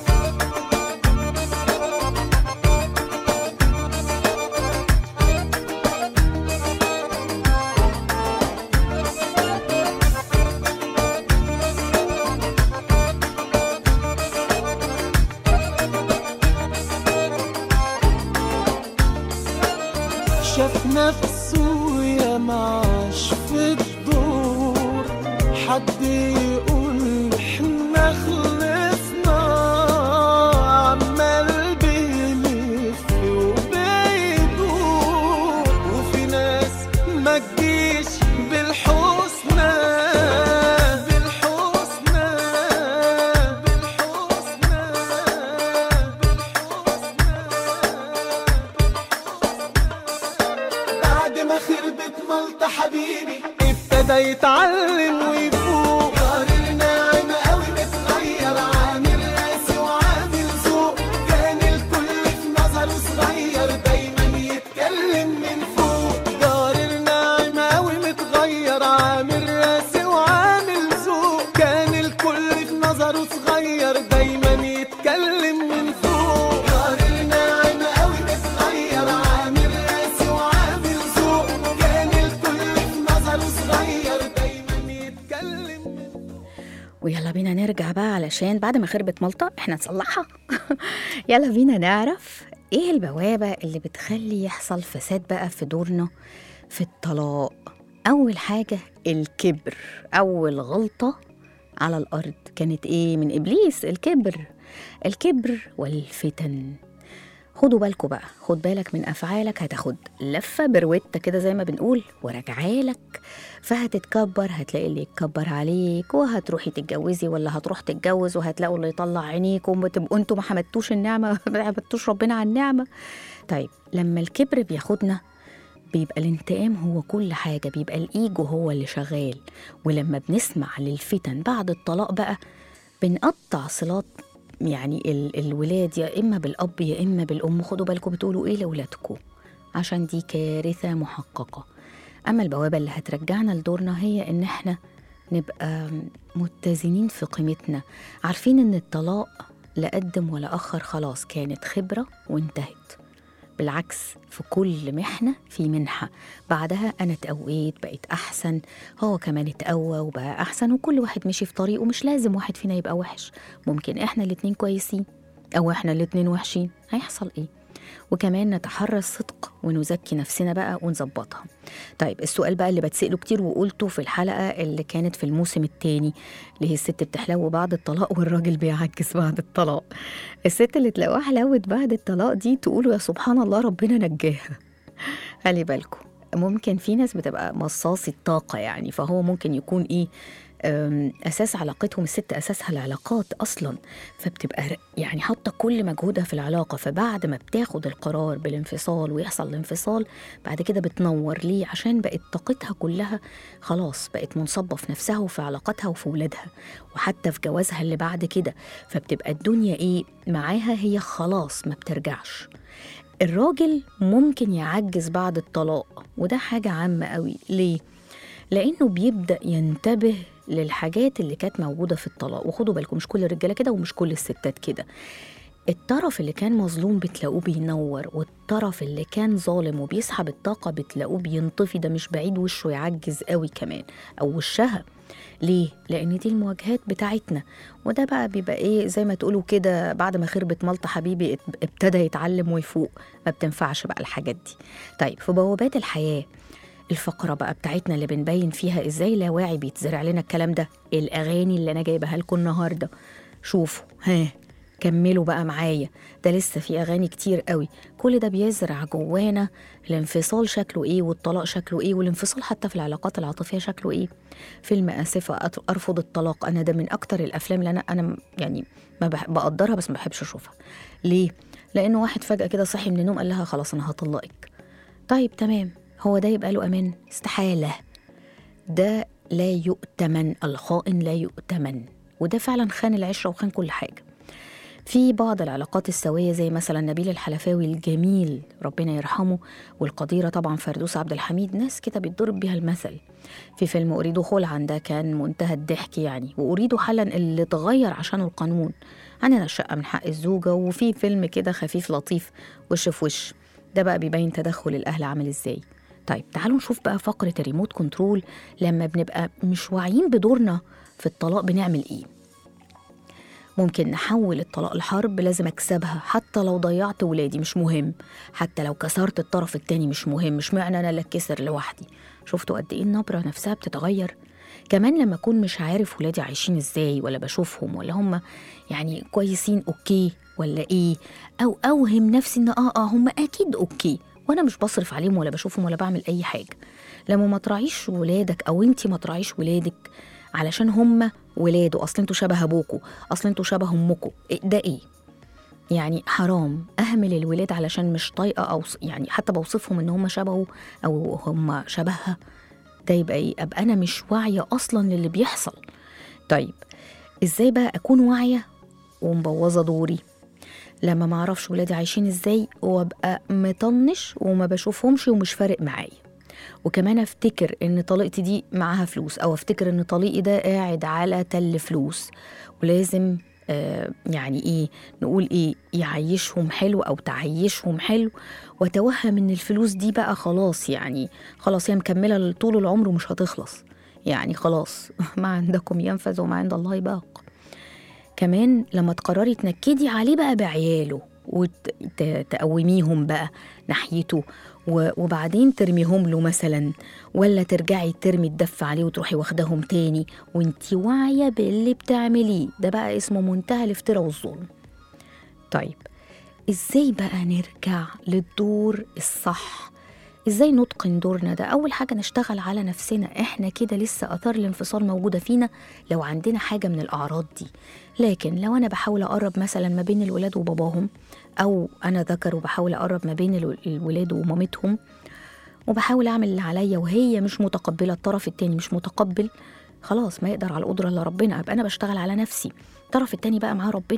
شاف نفسه يا معاش في الدور حد يقول احنا خلصنا عمال بيلف وبيدور وفي ناس ما تجيش بالحسنى بالحسنى بالحسنى بعد ما خربت ملطة حبيبي ابتدى يتعلم ويفوق قرر ناعم قوي متغير عامل قاسي وعامل ذوق كان الكل في نظره صغير دايما يتكلم من فوق قرر ناعم قوي متغير عامل راسي وعامل ذوق كان الكل في نظره صغير دايما يتكلم من فوق قرر ناعم قوي متغير عامل راسي وعامل ذوق كان الكل في نظره صغير دايما يتكلم من ويلا بينا نرجع بقى علشان بعد ما خربت ملطة احنا نصلحها يلا بينا نعرف ايه البوابة اللي بتخلي يحصل فساد بقى في دورنا في الطلاق أول حاجة الكبر أول غلطة على الأرض كانت ايه من إبليس الكبر الكبر والفتن خدوا بالكوا بقى خد بالك من افعالك هتاخد لفه بروته كده زي ما بنقول وراجعالك فهتتكبر هتلاقي اللي يتكبر عليك وهتروحي تتجوزي ولا هتروح تتجوز وهتلاقوا اللي يطلع عينيكم وتبقوا انتوا ما حمدتوش النعمه ما حمدتوش ربنا على النعمه طيب لما الكبر بياخدنا بيبقى الانتقام هو كل حاجة بيبقى الإيجو هو اللي شغال ولما بنسمع للفتن بعد الطلاق بقى بنقطع صلات يعني ال- الولاد يا إما بالأب يا إما بالأم خدوا بالكم بتقولوا إيه لأولادكم عشان دي كارثة محققة أما البوابة اللي هترجعنا لدورنا هي إن إحنا نبقى متزنين في قيمتنا عارفين إن الطلاق لا قدم ولا أخر خلاص كانت خبرة وانتهت بالعكس في كل محنة في منحة بعدها أنا اتقويت بقيت أحسن هو كمان اتقوى وبقى أحسن وكل واحد مشي في طريقه مش لازم واحد فينا يبقى وحش ممكن إحنا الاتنين كويسين أو إحنا الاتنين وحشين هيحصل إيه وكمان نتحرى الصدق ونزكي نفسنا بقى ونظبطها طيب السؤال بقى اللي بتسأله كتير وقلته في الحلقة اللي كانت في الموسم التاني اللي هي الست بتحلو بعد الطلاق والراجل بيعكس بعد الطلاق الست اللي تلاقوها حلوت بعد الطلاق دي تقولوا يا سبحان الله ربنا نجاها خلي بالكم ممكن في ناس بتبقى مصاصي الطاقة يعني فهو ممكن يكون إيه أم، أساس علاقتهم الست أساسها العلاقات أصلا فبتبقى ر- يعني حاطة كل مجهودها في العلاقة فبعد ما بتاخد القرار بالانفصال ويحصل الانفصال بعد كده بتنور ليه عشان بقت طاقتها كلها خلاص بقت منصبة في نفسها وفي علاقاتها وفي ولادها وحتى في جوازها اللي بعد كده فبتبقى الدنيا إيه معاها هي خلاص ما بترجعش الراجل ممكن يعجز بعد الطلاق وده حاجة عامة قوي ليه؟ لأنه بيبدأ ينتبه للحاجات اللي كانت موجودة في الطلاق وخدوا بالكم مش كل الرجالة كده ومش كل الستات كده الطرف اللي كان مظلوم بتلاقوه بينور والطرف اللي كان ظالم وبيسحب الطاقة بتلاقوه بينطفي ده مش بعيد وشه يعجز قوي كمان أو وشها ليه؟ لأن دي المواجهات بتاعتنا وده بقى بيبقى إيه زي ما تقولوا كده بعد ما خربت ملطة حبيبي ات- ابتدى يتعلم ويفوق ما بتنفعش بقى الحاجات دي طيب في بوابات الحياة الفقرة بقى بتاعتنا اللي بنبين فيها ازاي لا واعي بيتزرع لنا الكلام ده الأغاني اللي أنا جايبها لكم النهاردة شوفوا ها كملوا بقى معايا ده لسه في أغاني كتير قوي كل ده بيزرع جوانا الانفصال شكله إيه والطلاق شكله إيه والانفصال حتى في العلاقات العاطفية شكله إيه فيلم آسفة أت- أرفض الطلاق أنا ده من أكتر الأفلام اللي أنا أنا يعني ما بح- بقدرها بس ما بحبش أشوفها ليه؟ لأنه واحد فجأة كده صحي من النوم قال لها خلاص أنا هطلقك طيب تمام هو ده يبقى له أمان استحالة ده لا يؤتمن الخائن لا يؤتمن وده فعلا خان العشرة وخان كل حاجة في بعض العلاقات السوية زي مثلا نبيل الحلفاوي الجميل ربنا يرحمه والقديرة طبعا فردوس عبد الحميد ناس كده بيتضرب بيها المثل في فيلم أريد خلعا ده كان منتهى الضحك يعني وأريد حلا اللي اتغير عشانه القانون عندنا الشقة من حق الزوجة وفي فيلم كده خفيف لطيف وش في وش ده بقى بيبين تدخل الأهل عامل إزاي طيب تعالوا نشوف بقى فقرة الريموت كنترول لما بنبقى مش واعيين بدورنا في الطلاق بنعمل إيه ممكن نحول الطلاق لحرب لازم أكسبها حتى لو ضيعت ولادي مش مهم حتى لو كسرت الطرف التاني مش مهم مش معنى أنا اللي أتكسر لوحدي شفتوا قد إيه النبرة نفسها بتتغير كمان لما أكون مش عارف ولادي عايشين إزاي ولا بشوفهم ولا هم يعني كويسين أوكي ولا إيه أو أوهم نفسي إن آه آه هم أكيد أوكي وأنا مش بصرف عليهم ولا بشوفهم ولا بعمل أي حاجة لما ما تراعيش ولادك أو أنتي ما تراعيش ولادك علشان هم ولاده اصل انتوا شبه ابوكوا اصل انتوا شبه امكوا إيه ده ايه يعني حرام اهمل الولاد علشان مش طايقه او ص- يعني حتى بوصفهم ان هم شبهه او هم شبهها ده يبقى ايه ابقى انا مش واعيه اصلا للي بيحصل طيب ازاي بقى اكون واعيه ومبوظه دوري لما ما اعرفش ولادي عايشين ازاي وابقى مطنش وما بشوفهمش ومش فارق معايا وكمان افتكر ان طليقتي دي معاها فلوس او افتكر ان طليقي ده قاعد على تل فلوس ولازم آه يعني ايه نقول ايه يعيشهم حلو او تعيشهم حلو واتوهم ان الفلوس دي بقى خلاص يعني خلاص هي مكمله طول العمر ومش هتخلص يعني خلاص ما عندكم ينفذ وما عند الله باق كمان لما تقرري تنكدي عليه بقى بعياله وتقوميهم بقى ناحيته و- وبعدين ترميهم له مثلا ولا ترجعي ترمي الدف عليه وتروحي واخداهم تاني وانتي واعية باللي بتعمليه ده بقى اسمه منتهى الافتراء والظلم طيب ازاي بقى نرجع للدور الصح ازاي نتقن دورنا ده اول حاجه نشتغل على نفسنا احنا كده لسه اثار الانفصال موجوده فينا لو عندنا حاجه من الاعراض دي لكن لو انا بحاول اقرب مثلا ما بين الولاد وباباهم او انا ذكر وبحاول اقرب ما بين الو- الولاد ومامتهم وبحاول اعمل اللي عليا وهي مش متقبله الطرف التاني مش متقبل خلاص ما يقدر على القدره الا ربنا ابقى انا بشتغل على نفسي الطرف التاني بقى معاه ربنا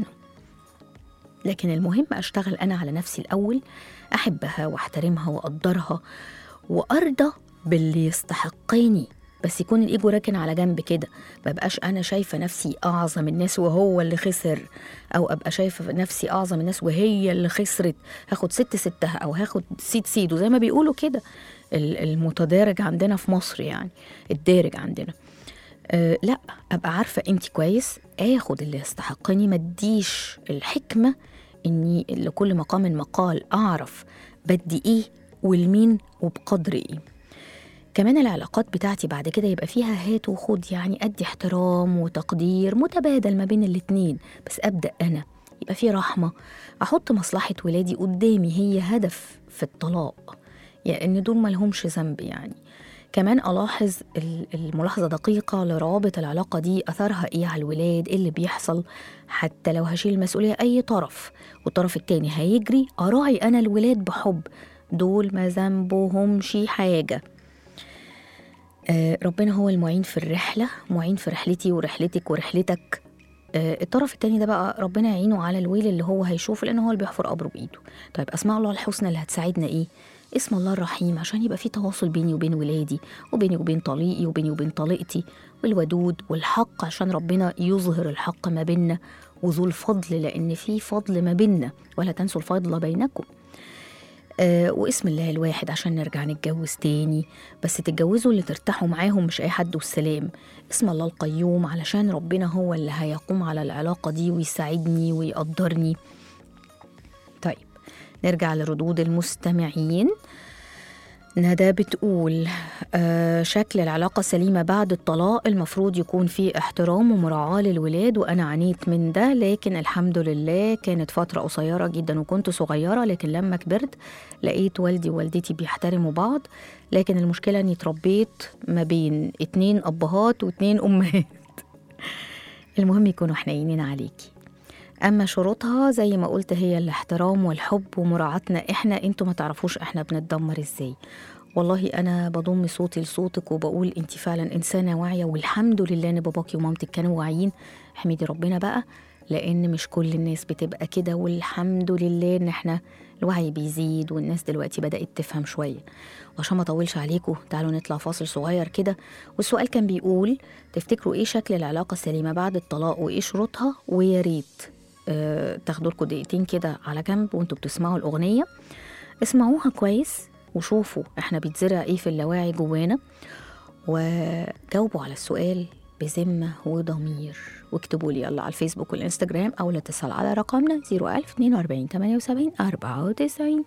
لكن المهم اشتغل انا على نفسي الاول احبها واحترمها واقدرها وارضى باللي يستحقني بس يكون الايجو راكن على جنب كده ما بقاش انا شايفه نفسي اعظم الناس وهو اللي خسر او ابقى شايفه نفسي اعظم الناس وهي اللي خسرت هاخد ست ستها او هاخد سيد سيده زي ما بيقولوا كده ال- المتدارج عندنا في مصر يعني الدارج عندنا أه لا ابقى عارفه انت كويس اخد اللي يستحقني ما اديش الحكمه اني لكل مقام مقال اعرف بدي ايه والمين وبقدر ايه كمان العلاقات بتاعتي بعد كده يبقى فيها هات وخد يعني ادي احترام وتقدير متبادل ما بين الاتنين بس ابدا انا يبقى في رحمه احط مصلحه ولادي قدامي هي هدف في الطلاق يعني ان دول ملهمش ذنب يعني كمان ألاحظ ال- الملاحظة دقيقة لروابط العلاقة دي أثرها إيه على الولاد إيه اللي بيحصل حتى لو هشيل المسؤولية أي طرف والطرف التاني هيجري أراعي أنا الولاد بحب دول ما ذنبهمش حاجة آه ربنا هو المعين في الرحلة معين في رحلتي ورحلتك ورحلتك آه الطرف التاني ده بقى ربنا يعينه على الويل اللي هو هيشوفه لأن هو اللي بيحفر قبره بإيده طيب أسماء الله الحسنى اللي هتساعدنا إيه اسم الله الرحيم عشان يبقى في تواصل بيني وبين ولادي وبيني وبين طليقي وبيني وبين طليقتي والودود والحق عشان ربنا يظهر الحق ما بيننا وذو الفضل لأن في فضل ما بيننا ولا تنسوا الفضل بينكم آه واسم الله الواحد عشان نرجع نتجوز تاني بس تتجوزوا اللي ترتاحوا معاهم مش أي حد والسلام اسم الله القيوم علشان ربنا هو اللي هيقوم على العلاقة دي ويساعدني ويقدرني طيب نرجع لردود المستمعين ندى بتقول آه شكل العلاقة السليمة بعد الطلاق المفروض يكون فيه احترام ومراعاة للولاد وأنا عانيت من ده لكن الحمد لله كانت فترة قصيرة جدا وكنت صغيرة لكن لما كبرت لقيت والدي ووالدتي بيحترموا بعض لكن المشكلة إني اتربيت ما بين اتنين أبهات واتنين أمهات المهم يكونوا حنينين عليكي أما شروطها زي ما قلت هي الاحترام والحب ومراعاتنا إحنا أنتوا ما تعرفوش إحنا بنتدمر إزاي والله أنا بضم صوتي لصوتك وبقول أنت فعلا إنسانة واعية والحمد لله إن باباكي ومامتك كانوا واعيين احمدي ربنا بقى لان مش كل الناس بتبقى كده والحمد لله ان احنا الوعي بيزيد والناس دلوقتي بدأت تفهم شوية وعشان ما اطولش عليكم تعالوا نطلع فاصل صغير كده والسؤال كان بيقول تفتكروا ايه شكل العلاقة السليمة بعد الطلاق وايه شروطها ويا ريت آه تاخدوا لكم دقيقتين كده على جنب وانتوا بتسمعوا الأغنية اسمعوها كويس وشوفوا احنا بيتزرع ايه في اللاواعي جوانا وجاوبوا على السؤال بذمة وضمير واكتبوا لي يلا على الفيسبوك والانستجرام أو لا تسأل على رقمنا 01042 78 94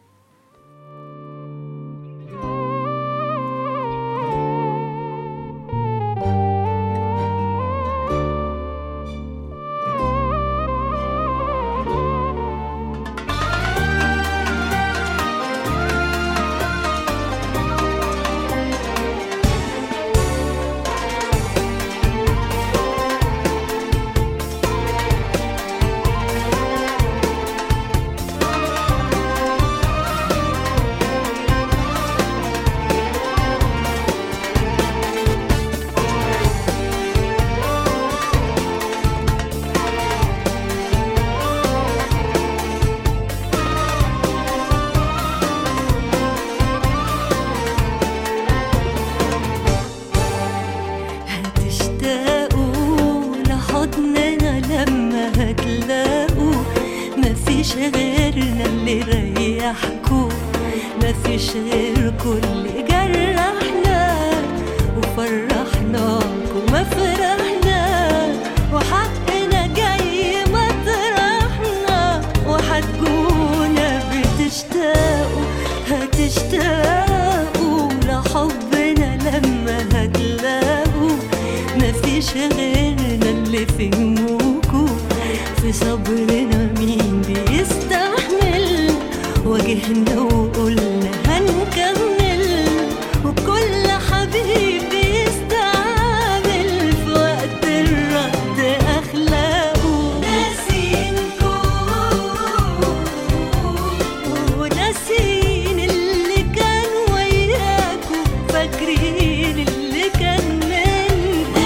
هتشتاقوا لحضننا لما هتلاقوا مفيش غيرنا اللي ريحكوا مفيش غيركوا اللي جرحنا وفرحناكوا مفرحنا وحقنا جاي مطرحنا وحتجونا بتشتاقوا هتشتاقوا لحبنا لما هتلاقوا مفيش غيرنا اللي فهموكوا في صبرنا مين بيستحمل واجهنا وقلنا هنكمل وكل حبيب بيستعمل في وقت الرد اخلاقه ناسينكوا وناسين اللي كان وياكوا فاكرين اللي كان منكوا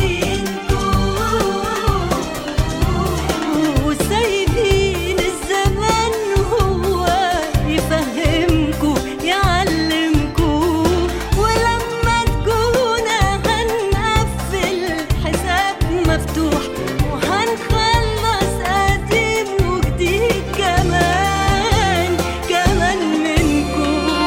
ناسينكوا وسايبين الزمان هو يفهمكوا يعلمكوا ولما تجونا هنقفل حساب مفتوح وهنخلص قديم وجديد كمان كمان منكم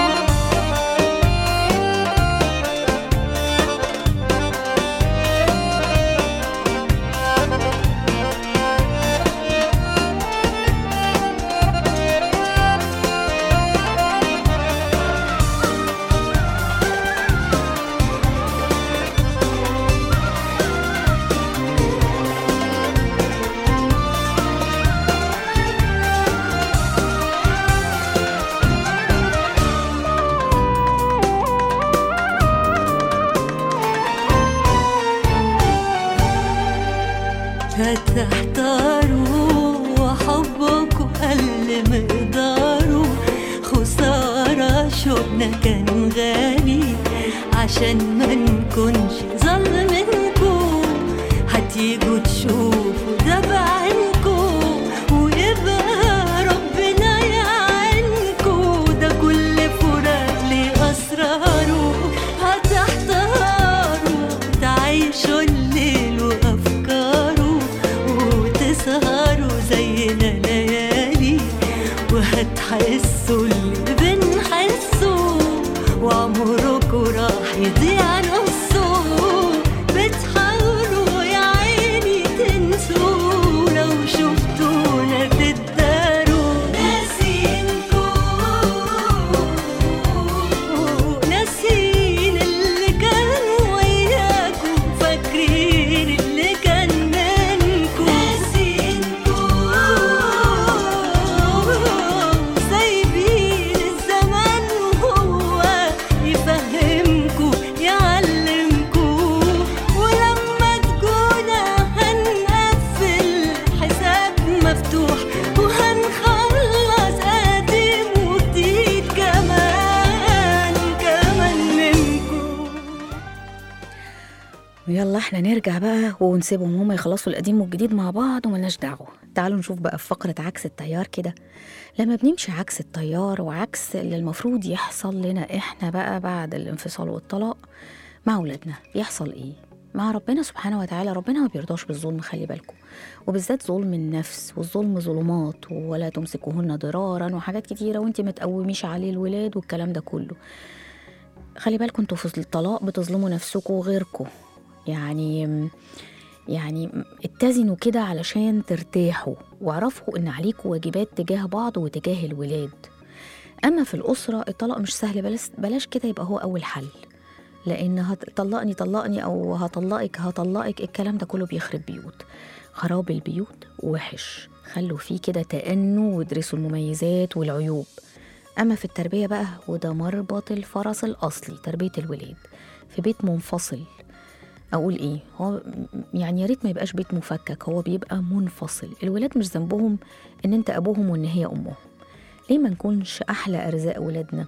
هتحتاروا وحبكوا قل مقداره خسارة شوقنا كان غالي عشان ما نكونش ظلمنكوا هتيجوا تشوفوا ده بعينكوا ويبقى ربنا يعينكوا ده كل فراق ليه أسراره هتحتاروا تعيشوا الليل وأفكاره وتسهروا زينا ليالي وهتحسوا اللي بنحسه وعمركوا راح يضيع نصه بتحاولوا يا عيني تنسوا لو شفتونا تتداروا ناسينكوا ناسين اللي كان وياكوا فاكرين اللي كان منكوا ناسينكوا سايبين الزمان وهو يفهمكوا يا يلا احنا نرجع بقى ونسيبهم هما يخلصوا القديم والجديد مع بعض وملناش دعوة تعالوا نشوف بقى في فقرة عكس التيار كده لما بنمشي عكس التيار وعكس اللي المفروض يحصل لنا احنا بقى بعد الانفصال والطلاق مع أولادنا بيحصل ايه مع ربنا سبحانه وتعالى ربنا ما بيرضاش بالظلم خلي بالكم وبالذات ظلم النفس والظلم ظلمات ولا تمسكوهن ضرارا وحاجات كتيرة وانت ما تقوميش عليه الولاد والكلام ده كله خلي بالكم انتوا في الطلاق بتظلموا نفسكم وغيركم يعني يعني اتزنوا كده علشان ترتاحوا واعرفوا ان عليكم واجبات تجاه بعض وتجاه الولاد اما في الاسره الطلاق مش سهل بلاش بلاش كده يبقى هو اول حل لان هتطلقني طلقني او هطلقك هطلقك الكلام ده كله بيخرب بيوت خراب البيوت وحش خلوا فيه كده تأنوا وادرسوا المميزات والعيوب أما في التربية بقى وده مربط الفرس الأصلي تربية الولاد في بيت منفصل أقول إيه هو يعني يا ريت ما يبقاش بيت مفكك هو بيبقى منفصل الولاد مش ذنبهم إن أنت أبوهم وإن هي أمهم ليه ما نكونش أحلى أرزاق ولادنا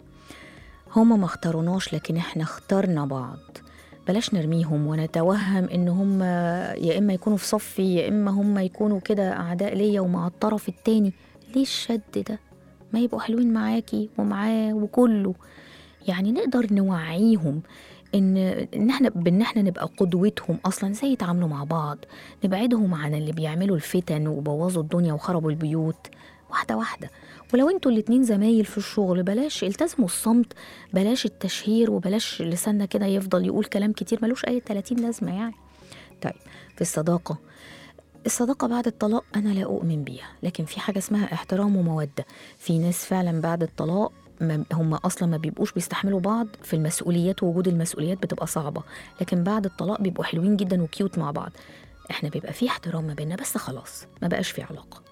هما ما اختاروناش لكن احنا اخترنا بعض بلاش نرميهم ونتوهم ان هم يا اما يكونوا في صفي يا اما هم يكونوا كده اعداء ليا ومع الطرف التاني ليه الشد ده ما يبقوا حلوين معاكي ومعاه وكله يعني نقدر نوعيهم ان ان احنا بان احنا نبقى قدوتهم اصلا ازاي يتعاملوا مع بعض نبعدهم عن اللي بيعملوا الفتن وبوظوا الدنيا وخربوا البيوت واحده واحده ولو انتوا الاتنين زمايل في الشغل بلاش التزموا الصمت بلاش التشهير وبلاش لساننا كده يفضل يقول كلام كتير ملوش اي 30 لازمه يعني طيب في الصداقه الصداقة بعد الطلاق أنا لا أؤمن بيها لكن في حاجة اسمها احترام ومودة في ناس فعلا بعد الطلاق ما هم أصلا ما بيبقوش بيستحملوا بعض في المسؤوليات ووجود المسؤوليات بتبقى صعبة لكن بعد الطلاق بيبقوا حلوين جدا وكيوت مع بعض احنا بيبقى في احترام ما بيننا بس خلاص ما بقاش في علاقة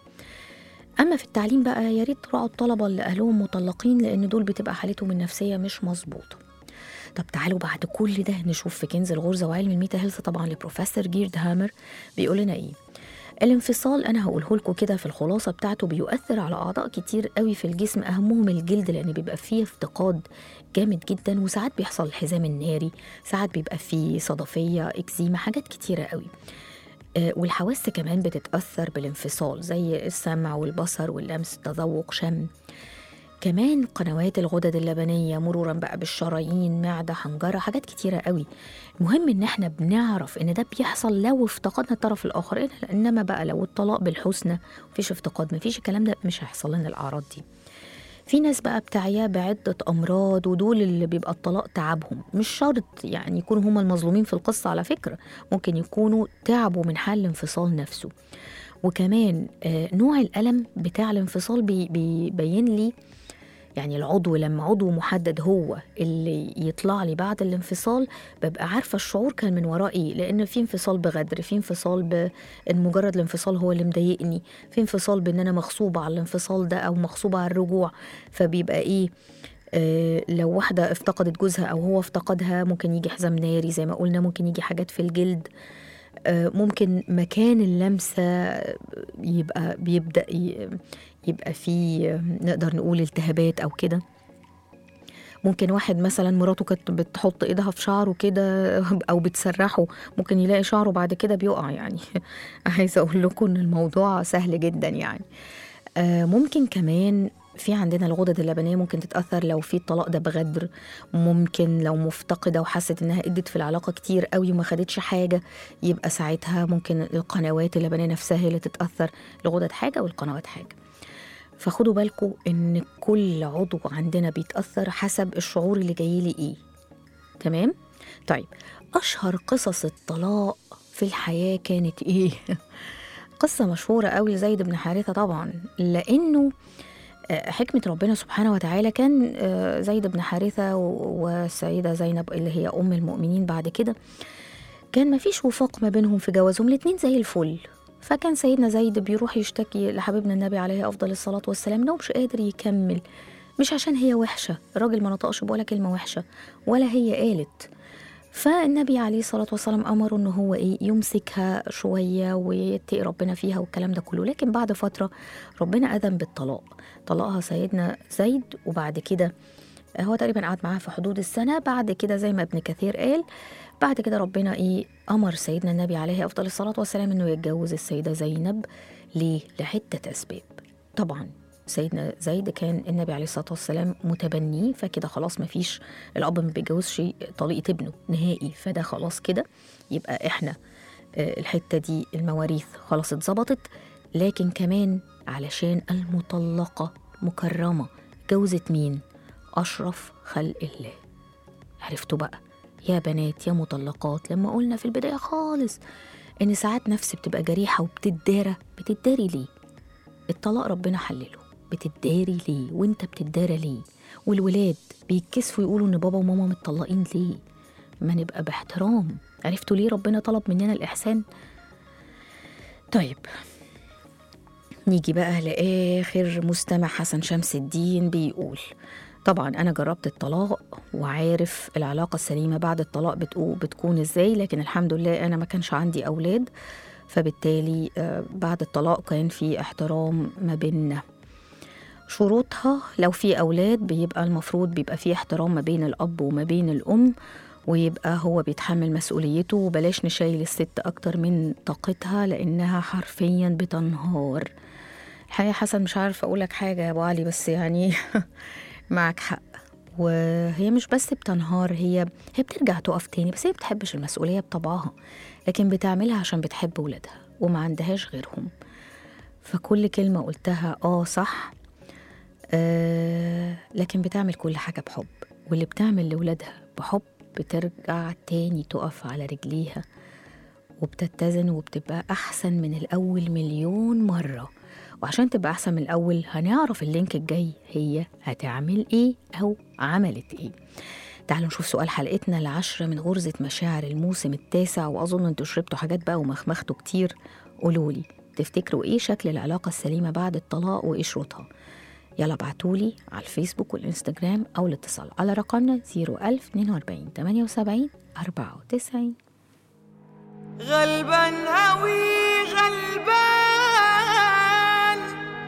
أما في التعليم بقى يا ريت تراعوا الطلبة اللي أهلهم مطلقين لأن دول بتبقى حالتهم النفسية مش مظبوطة طب تعالوا بعد كل ده نشوف في كنز الغرزة وعلم الميتا هيلث طبعا لبروفيسور جيرد هامر بيقول لنا إيه الانفصال انا هقوله لكم كده في الخلاصه بتاعته بيؤثر على اعضاء كتير قوي في الجسم اهمهم الجلد لان بيبقى فيه افتقاد جامد جدا وساعات بيحصل الحزام الناري ساعات بيبقى فيه صدفيه اكزيما حاجات كتيره قوي آه، والحواس كمان بتتاثر بالانفصال زي السمع والبصر واللمس التذوق شم كمان قنوات الغدد اللبنية مرورا بقى بالشرايين معدة حنجرة حاجات كتيرة قوي المهم ان احنا بنعرف ان ده بيحصل لو افتقدنا الطرف الاخر إن- انما بقى لو الطلاق بالحسنى مفيش افتقاد مفيش الكلام ده مش هيحصل لنا الاعراض دي في ناس بقى بتعيا بعدة أمراض ودول اللي بيبقى الطلاق تعبهم مش شرط يعني يكونوا هما المظلومين في القصة على فكرة ممكن يكونوا تعبوا من حال الانفصال نفسه وكمان آه، نوع الألم بتاع الانفصال بي- بيبين لي يعني العضو لما عضو محدد هو اللي يطلع لي بعد الانفصال ببقى عارفة الشعور كان من وراء ايه لأن في انفصال بغدر في انفصال بإن مجرد الانفصال هو اللي مضايقني في انفصال بإن أنا مغصوبة على الانفصال ده أو مغصوبة على الرجوع فبيبقى ايه آه لو واحدة افتقدت جوزها أو هو افتقدها ممكن يجي حزام ناري زي ما قلنا ممكن يجي حاجات في الجلد آه، ممكن مكان اللمسة يبقى بيبدأ ي- يبقى فيه آه، نقدر نقول التهابات أو كده ممكن واحد مثلا مراته كانت بتحط ايدها في شعره كده او بتسرحه ممكن يلاقي شعره بعد كده بيقع يعني عايزه اقول لكم ان الموضوع سهل جدا يعني آه، ممكن كمان في عندنا الغدد اللبنيه ممكن تتاثر لو في الطلاق ده بغدر ممكن لو مفتقده وحست انها ادت في العلاقه كتير قوي وما خدتش حاجه يبقى ساعتها ممكن القنوات اللبنيه نفسها هي اللي تتاثر الغدد حاجه والقنوات حاجه فخدوا بالكم ان كل عضو عندنا بيتاثر حسب الشعور اللي جاي لي ايه تمام طيب اشهر قصص الطلاق في الحياه كانت ايه قصه مشهوره قوي لزيد بن حارثه طبعا لانه آه، حكمة ربنا سبحانه وتعالى كان آه، زيد بن حارثة و- والسيدة زينب اللي هي أم المؤمنين بعد كده كان مفيش وفاق ما بينهم في جوازهم الاتنين زي الفل فكان سيدنا زيد بيروح يشتكي لحبيبنا النبي عليه أفضل الصلاة والسلام إنه مش قادر يكمل مش عشان هي وحشة الراجل ما نطقش بولا كلمة وحشة ولا هي قالت فالنبي عليه الصلاة والسلام أمره إن هو إيه يمسكها شوية ويتقي ربنا فيها والكلام ده كله لكن بعد فترة ربنا أذن بالطلاق طلقها سيدنا زيد وبعد كده هو تقريبا قعد معاها في حدود السنة بعد كده زي ما ابن كثير قال بعد كده ربنا ايه امر سيدنا النبي عليه افضل الصلاه والسلام انه يتجوز السيده زينب ليه لعده اسباب طبعا سيدنا زيد كان النبي عليه الصلاه والسلام متبنيه فكده خلاص مفيش الاب ما بيتجوزش طليقه ابنه نهائي فده خلاص كده يبقى احنا آه، الحته دي المواريث خلاص اتظبطت لكن كمان علشان المطلقه مكرمه جوزت مين اشرف خلق الله عرفتوا بقى يا بنات يا مطلقات لما قلنا في البدايه خالص ان ساعات نفس بتبقى جريحه وبتدارى بتداري ليه الطلاق ربنا حلله بتداري ليه وانت بتدارى ليه والولاد بيتكسفوا يقولوا ان بابا وماما متطلقين ليه ما نبقى باحترام عرفتوا ليه ربنا طلب مننا الإحسان طيب نيجي بقى لآخر مستمع حسن شمس الدين بيقول طبعا أنا جربت الطلاق وعارف العلاقة السليمة بعد الطلاق بتقو بتكون إزاي لكن الحمد لله أنا ما كانش عندي أولاد فبالتالي آه، بعد الطلاق كان في احترام ما بيننا شروطها لو في أولاد بيبقى المفروض بيبقى في احترام ما بين الأب وما بين الأم ويبقى هو بيتحمل مسؤوليته وبلاش نشيل الست أكتر من طاقتها لأنها حرفيا بتنهار الحقيقة حسن مش عارفة أقولك حاجة يا أبو علي بس يعني معك حق وهي مش بس بتنهار هي هي بترجع تقف تاني بس هي بتحبش المسؤولية بطبعها لكن بتعملها عشان بتحب ولادها وما عندهاش غيرهم فكل كلمة قلتها اه صح آه لكن بتعمل كل حاجة بحب واللي بتعمل لولادها بحب بترجع تاني تقف على رجليها وبتتزن وبتبقى أحسن من الأول مليون مرة وعشان تبقى أحسن من الأول هنعرف اللينك الجاي هي هتعمل إيه أو عملت إيه تعالوا نشوف سؤال حلقتنا العشرة من غرزة مشاعر الموسم التاسع وأظن انتوا شربتوا حاجات بقى ومخمختوا كتير قولولي تفتكروا إيه شكل العلاقة السليمة بعد الطلاق وإيه شروطها يلا ابعتولي على الفيسبوك والإنستجرام أو الاتصال على رقمنا 01042 78 94 غلبان أوي غلبان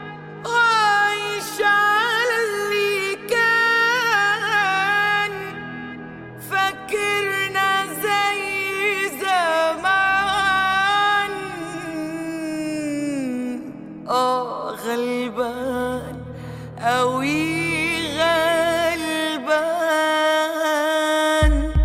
عايش على اللي كان فكرنا زي زمان اه غلبان أوي غلبان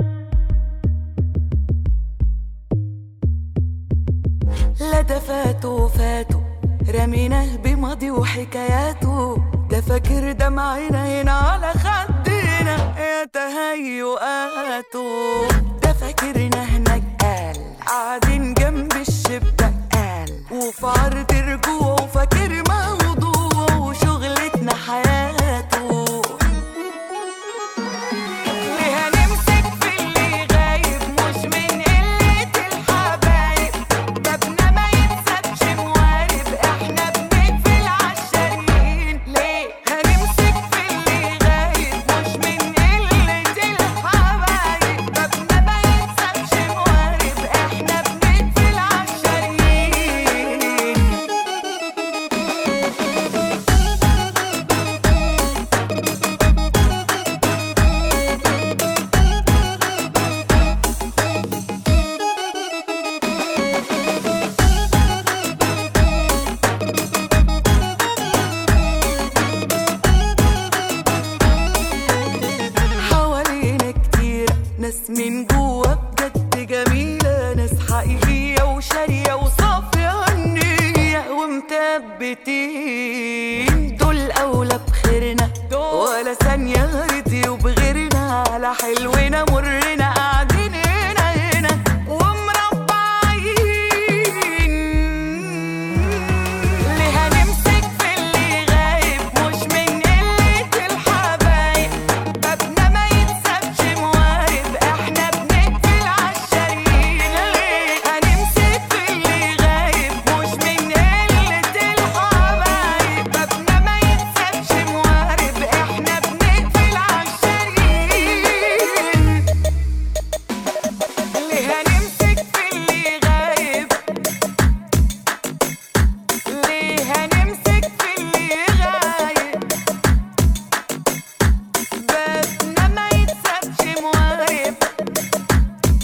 لا ده فاتوا فاتوا رميناه بماضي وحكاياته ده فاكر دمعنا هنا على خدنا يا تهيؤاته ده فاكرنا هناك قال قاعدين جنب الشباك قال وفي عرض رجوعه فاكر موضوعه وشغلتنا حياته ليه هنمسك في اللي غايب مش من قلة الحبايب بابنا ما يتسابش موارب احنا بنقفل عالشاريين ليه هنمسك في اللي غايب مش من قلة الحبايب بابنا ما يتسابش موارب احنا بنقفل عالشاريين حوالينا كتير ناس من جوا بجد جميلة ناس حقيقية وشارية وصافية النية ومثبتين دول أولى بخيرنا ولا ثانية رضيوا بغيرنا على حلونا مرنا قاعدين هنا هنا ومربعين ليه هنمسك في اللي غايب مش من قلة الحبايب بابنا ما يتسابش موارب احنا بنقفل عالشاريين ليه هنمسك في اللي غايب مش من قلة الحبايب بابنا ما يتسابش موارب احنا بنقفل عالشاريين ليه هنمسك في اللي غايب ليه هنمسك في اللي غايب بابنا ما يتسابش موارب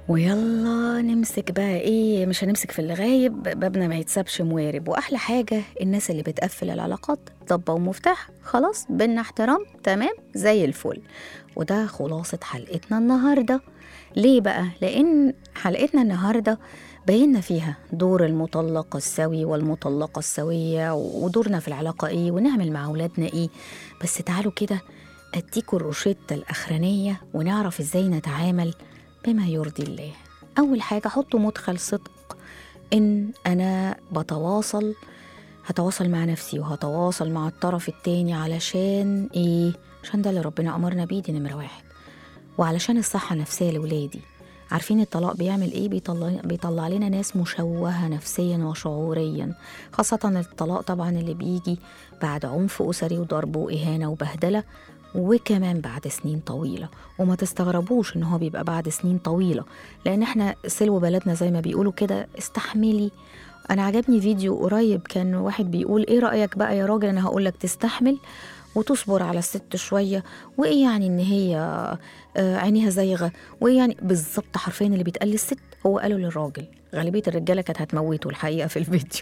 ويلا نمسك بقى ايه مش هنمسك في اللي غايب بابنا ما يتسابش موارب واحلى حاجه الناس اللي بتقفل العلاقات ضبه ومفتاح خلاص بينا احترام تمام زي الفل وده خلاصه حلقتنا النهارده ليه بقى لان حلقتنا النهارده بينا فيها دور المطلقة السوي والمطلقة السوية ودورنا في العلاقة ايه ونعمل مع أولادنا ايه بس تعالوا كده أديكوا الروشتة الأخرانية ونعرف ازاي نتعامل بما يرضي الله أول حاجة حطوا مدخل صدق إن أنا بتواصل هتواصل مع نفسي وهتواصل مع الطرف التاني علشان إيه؟ عشان ده اللي ربنا أمرنا بيه دي نمرة واحد وعلشان الصحة النفسية لولادي عارفين الطلاق بيعمل ايه بيطلع, بيطلع لنا ناس مشوهة نفسيا وشعوريا خاصة الطلاق طبعا اللي بيجي بعد عنف أسري وضرب وإهانة وبهدلة وكمان بعد سنين طويلة وما تستغربوش ان هو بيبقى بعد سنين طويلة لان احنا سلو بلدنا زي ما بيقولوا كده استحملي انا عجبني فيديو قريب كان واحد بيقول ايه رأيك بقى يا راجل انا هقولك تستحمل وتصبر على الست شوية وإيه يعني إن هي آه، عينيها زايغة وإيه يعني بالظبط حرفيا اللي بيتقال للست هو قاله للراجل غالبية الرجالة كانت هتموته الحقيقة في الفيديو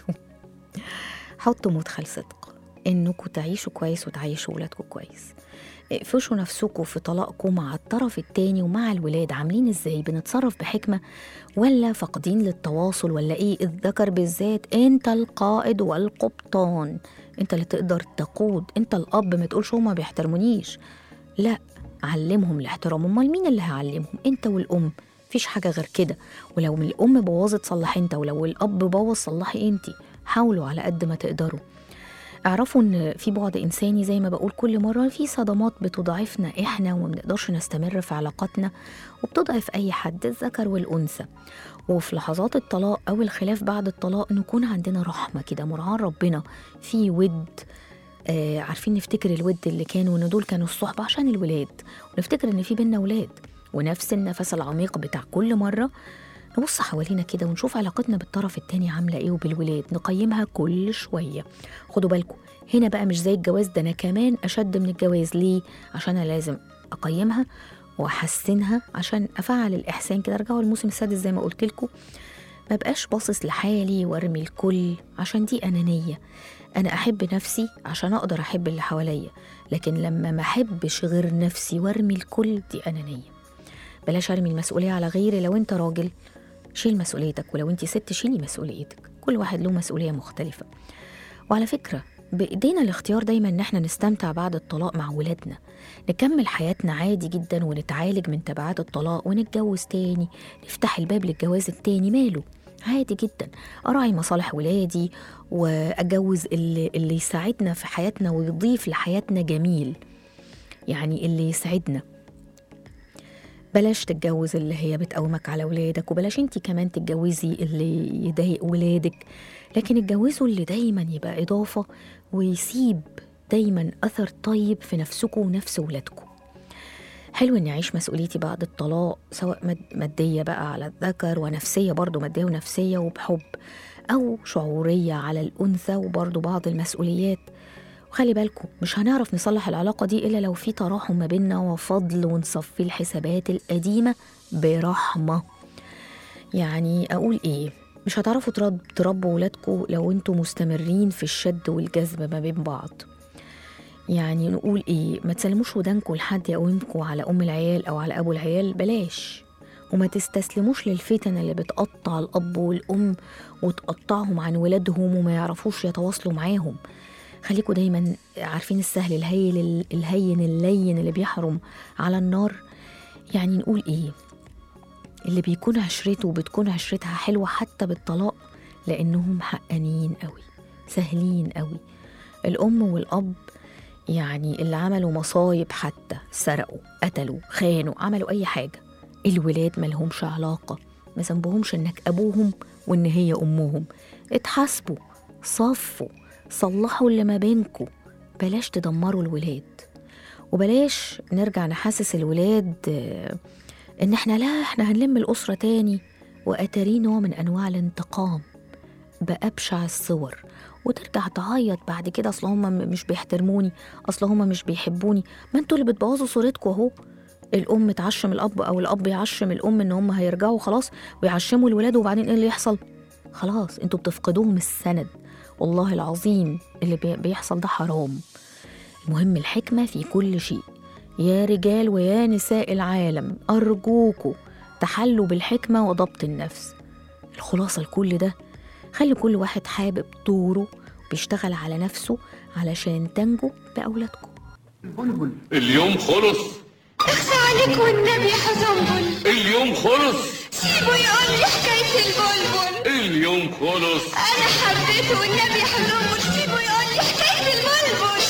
حطوا مدخل صدق إنكم تعيشوا كويس وتعيشوا ولادكم كويس اقفشوا نفسكم في طلاقكم مع الطرف التاني ومع الولاد عاملين ازاي بنتصرف بحكمة ولا فاقدين للتواصل ولا ايه الذكر بالذات انت القائد والقبطان انت اللي تقدر تقود انت الاب ما تقولش هما ما بيحترمونيش لا علمهم الاحترام امال مين اللي هيعلمهم انت والام مفيش حاجه غير كده ولو من الام بوظت صلح انت ولو الاب بوظ صلحي انت حاولوا على قد ما تقدروا اعرفوا ان في بعد انساني زي ما بقول كل مره في صدمات بتضعفنا احنا وما بنقدرش نستمر في علاقاتنا وبتضعف اي حد الذكر والانثى وفي لحظات الطلاق او الخلاف بعد الطلاق نكون عندنا رحمه كده مرعاه ربنا في ود آه عارفين نفتكر الود اللي كانوا ان دول كانوا الصحبه عشان الولاد ونفتكر ان في بينا ولاد ونفس النفس العميق بتاع كل مره نبص حوالينا كده ونشوف علاقتنا بالطرف التاني عامله ايه وبالولاد نقيمها كل شويه خدوا بالكم هنا بقى مش زي الجواز ده انا كمان اشد من الجواز ليه عشان انا لازم اقيمها واحسنها عشان افعل الاحسان كده ارجعوا الموسم السادس زي ما قلت لكم ما بقاش باصص لحالي وارمي الكل عشان دي انانيه انا احب نفسي عشان اقدر احب اللي حواليا لكن لما ما احبش غير نفسي وارمي الكل دي انانيه بلاش ارمي المسؤوليه على غيري لو انت راجل شيل مسؤوليتك ولو انت ست شيلي مسؤوليتك كل واحد له مسؤوليه مختلفه وعلى فكره بايدينا الاختيار دايما ان احنا نستمتع بعد الطلاق مع ولادنا نكمل حياتنا عادي جدا ونتعالج من تبعات الطلاق ونتجوز تاني نفتح الباب للجواز التاني ماله عادي جدا اراعي مصالح ولادي واتجوز اللي, اللي يساعدنا في حياتنا ويضيف لحياتنا جميل يعني اللي يسعدنا بلاش تتجوز اللي هي بتقومك على ولادك وبلاش انت كمان تتجوزي اللي يضايق ولادك لكن اتجوزوا اللي دايما يبقى إضافة ويسيب دايما أثر طيب في نفسكم ونفس ولادكم حلو اني اعيش مسؤوليتي بعد الطلاق سواء ماد- ماديه بقى على الذكر ونفسيه برضو ماديه ونفسيه وبحب او شعوريه على الانثى وبرضو بعض المسؤوليات وخلي بالكم مش هنعرف نصلح العلاقة دي إلا لو في تراحم ما بيننا وفضل ونصفي الحسابات القديمة برحمة يعني أقول إيه مش هتعرفوا ترب تربوا ولادكم لو انتوا مستمرين في الشد والجذب ما بين بعض يعني نقول ايه ما تسلموش ودانكم لحد يقومكم على ام العيال او على ابو العيال بلاش وما تستسلموش للفتن اللي بتقطع الاب والام وتقطعهم عن ولادهم وما يعرفوش يتواصلوا معاهم خليكوا دايما عارفين السهل الهين الهين اللين اللي بيحرم على النار يعني نقول ايه اللي بيكون عشرته وبتكون عشرتها حلوة حتى بالطلاق لأنهم حقانيين قوي سهلين قوي الأم والأب يعني اللي عملوا مصايب حتى سرقوا قتلوا خانوا عملوا أي حاجة الولاد ملهمش علاقة ما ذنبهمش إنك أبوهم وإن هي أمهم اتحاسبوا صفوا صلحوا اللي ما بينكوا بلاش تدمروا الولاد وبلاش نرجع نحسس الولاد آه، ان احنا لا احنا هنلم الاسره تاني واتاريه نوع من انواع الانتقام بابشع الصور وترجع تعيط بعد كده اصل هم مش بيحترموني اصل هم مش بيحبوني ما انتوا اللي بتبوظوا صورتكم اهو الام تعشم الاب او الاب يعشم الام ان هم هيرجعوا خلاص ويعشموا الولاد وبعدين ايه اللي يحصل خلاص انتوا بتفقدوهم السند والله العظيم اللي بي- بيحصل ده حرام المهم الحكمة في كل شيء يا رجال ويا نساء العالم أرجوكوا تحلوا بالحكمة وضبط النفس الخلاصة لكل ده خلي كل واحد حابب دوره بيشتغل على نفسه علشان تنجو بأولادكم اليوم خلص اخفى عليك والنبي حزنبل اليوم خلص سيبه يقول لي حكاية البلبل اليوم خلص أنا حبيته والنبي حزنبل سيبه يقول لي حكاية البلبل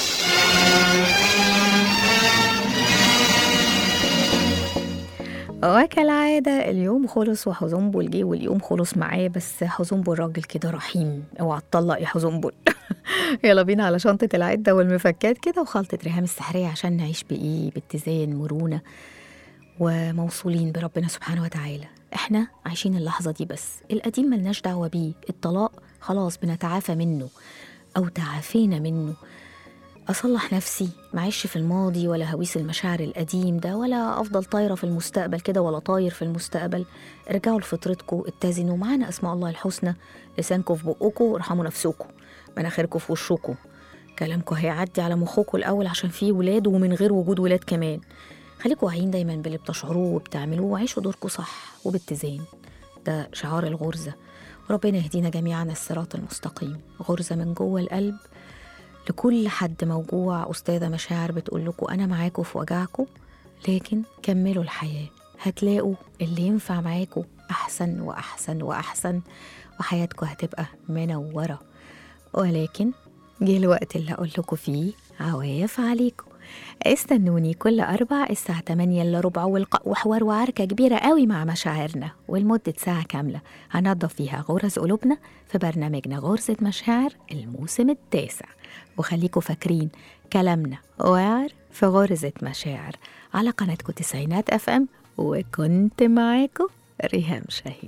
وكالعادة اليوم خلص وحزنبل جه واليوم خلص معاه بس حزنبل راجل كده رحيم اوعى تطلق يا حزنبل يلا بينا على شنطة العدة والمفكات كده وخلطة ريهام السحرية عشان نعيش بإيه باتزان مرونة وموصولين بربنا سبحانه وتعالى احنا عايشين اللحظة دي بس القديم ملناش دعوة بيه الطلاق خلاص بنتعافى منه أو تعافينا منه أصلح نفسي معيش في الماضي ولا هويس المشاعر القديم ده ولا أفضل طايرة في المستقبل كده ولا طاير في المستقبل ارجعوا لفطرتكم اتزنوا معانا أسماء الله الحسنى لسانكم في بقكم وارحموا نفسكم مناخيركم في وشكم كلامكم هيعدي على مخكم الأول عشان فيه ولاد ومن غير وجود ولاد كمان خليكوا واعيين دايما باللي بتشعروه وبتعملوه وعيشوا دوركم صح وباتزان ده شعار الغرزة ربنا يهدينا جميعا الصراط المستقيم غرزة من جوه القلب لكل حد موجوع أستاذة مشاعر بتقول لكم أنا معاكم في وجعكم لكن كملوا الحياة هتلاقوا اللي ينفع معاكم أحسن وأحسن وأحسن وحياتكم هتبقى منورة ولكن جه الوقت اللي أقول لكم فيه عواف عليكم استنوني كل أربع الساعة 8 إلا ربع والق- وحوار وعركة كبيرة قوي مع مشاعرنا ولمدة ساعة كاملة هنضف فيها غرز قلوبنا في برنامجنا غرزة مشاعر الموسم التاسع وخليكم فاكرين كلامنا وعر في غرزة مشاعر على قناتكم تسعينات اف ام وكنت معاكم ريهام شاهين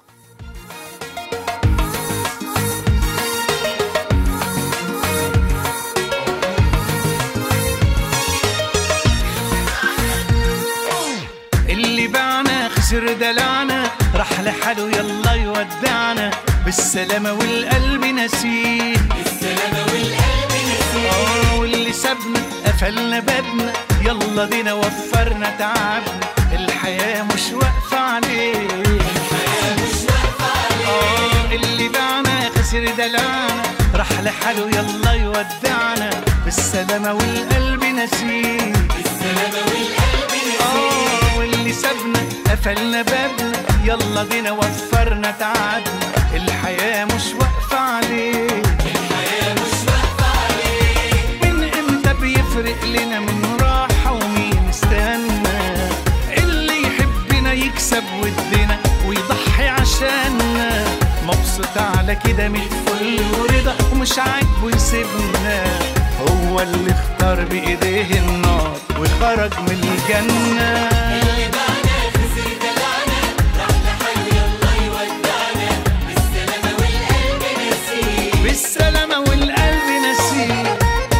اللي باعنا خسر دلعنا راح لحاله يلا يودعنا بالسلامة والقلب نسيه بالسلامة والقلب نسيه واللي سابنا قفلنا بابنا يلا دينا وفرنا تعبنا الحياة مش واقفة عليه الحياة مش واقفة عليه اللي باعنا خسر دلعنا راح لحاله يلا يودعنا بالسلامة والقلب نسيه بالسلامة والقلب نسيه واللي سابنا قفلنا بابنا يلا بينا وفرنا تعبنا الحياة مش واقفة عليه الحياة مش واقفة عليه من امتى بيفرق لنا من راحة ومين استنى اللي يحبنا يكسب ودنا ويضحي عشاننا مبسوط على كده من الفل ورضا ومش عاجبه يسيبنا هو اللي اختار بايديه النار وخرج من الجنة بالسلامة والقلب نسيه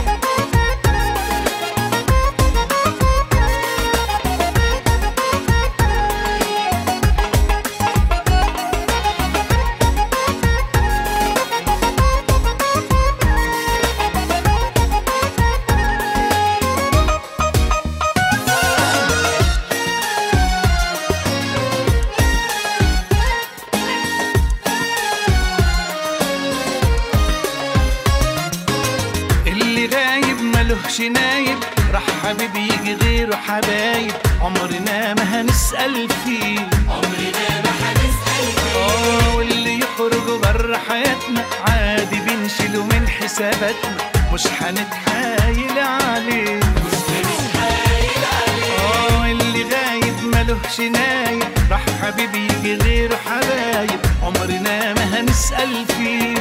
اللي غايب ملهش نايب راح حبيب يجي غيره حبايب عمرنا ما هنسأل فيه عمرنا ما هنسأل فيه اه واللي يخرج بره حياتنا عادي بنشيله من حساباتنا مش هنتحايل عليه مش هنتحايل عليه اه اللي غايب ملهش نايب راح حبيب يجي غيره حبايب عمرنا ما هنسأل فيه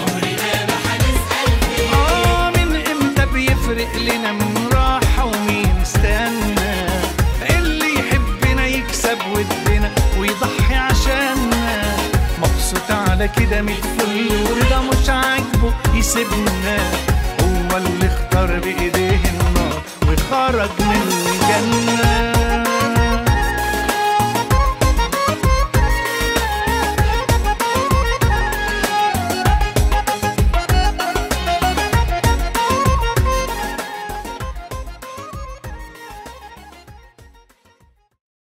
آه من امتى بيفرق لنا من راحة ومين استنى اللي يحبنا يكسب ودنا ويضحي عشاننا مبسوط على كده من الفل ورضا مش عاجبه يسيبنا هو اللي اختار بايديه النار وخرج من الجنة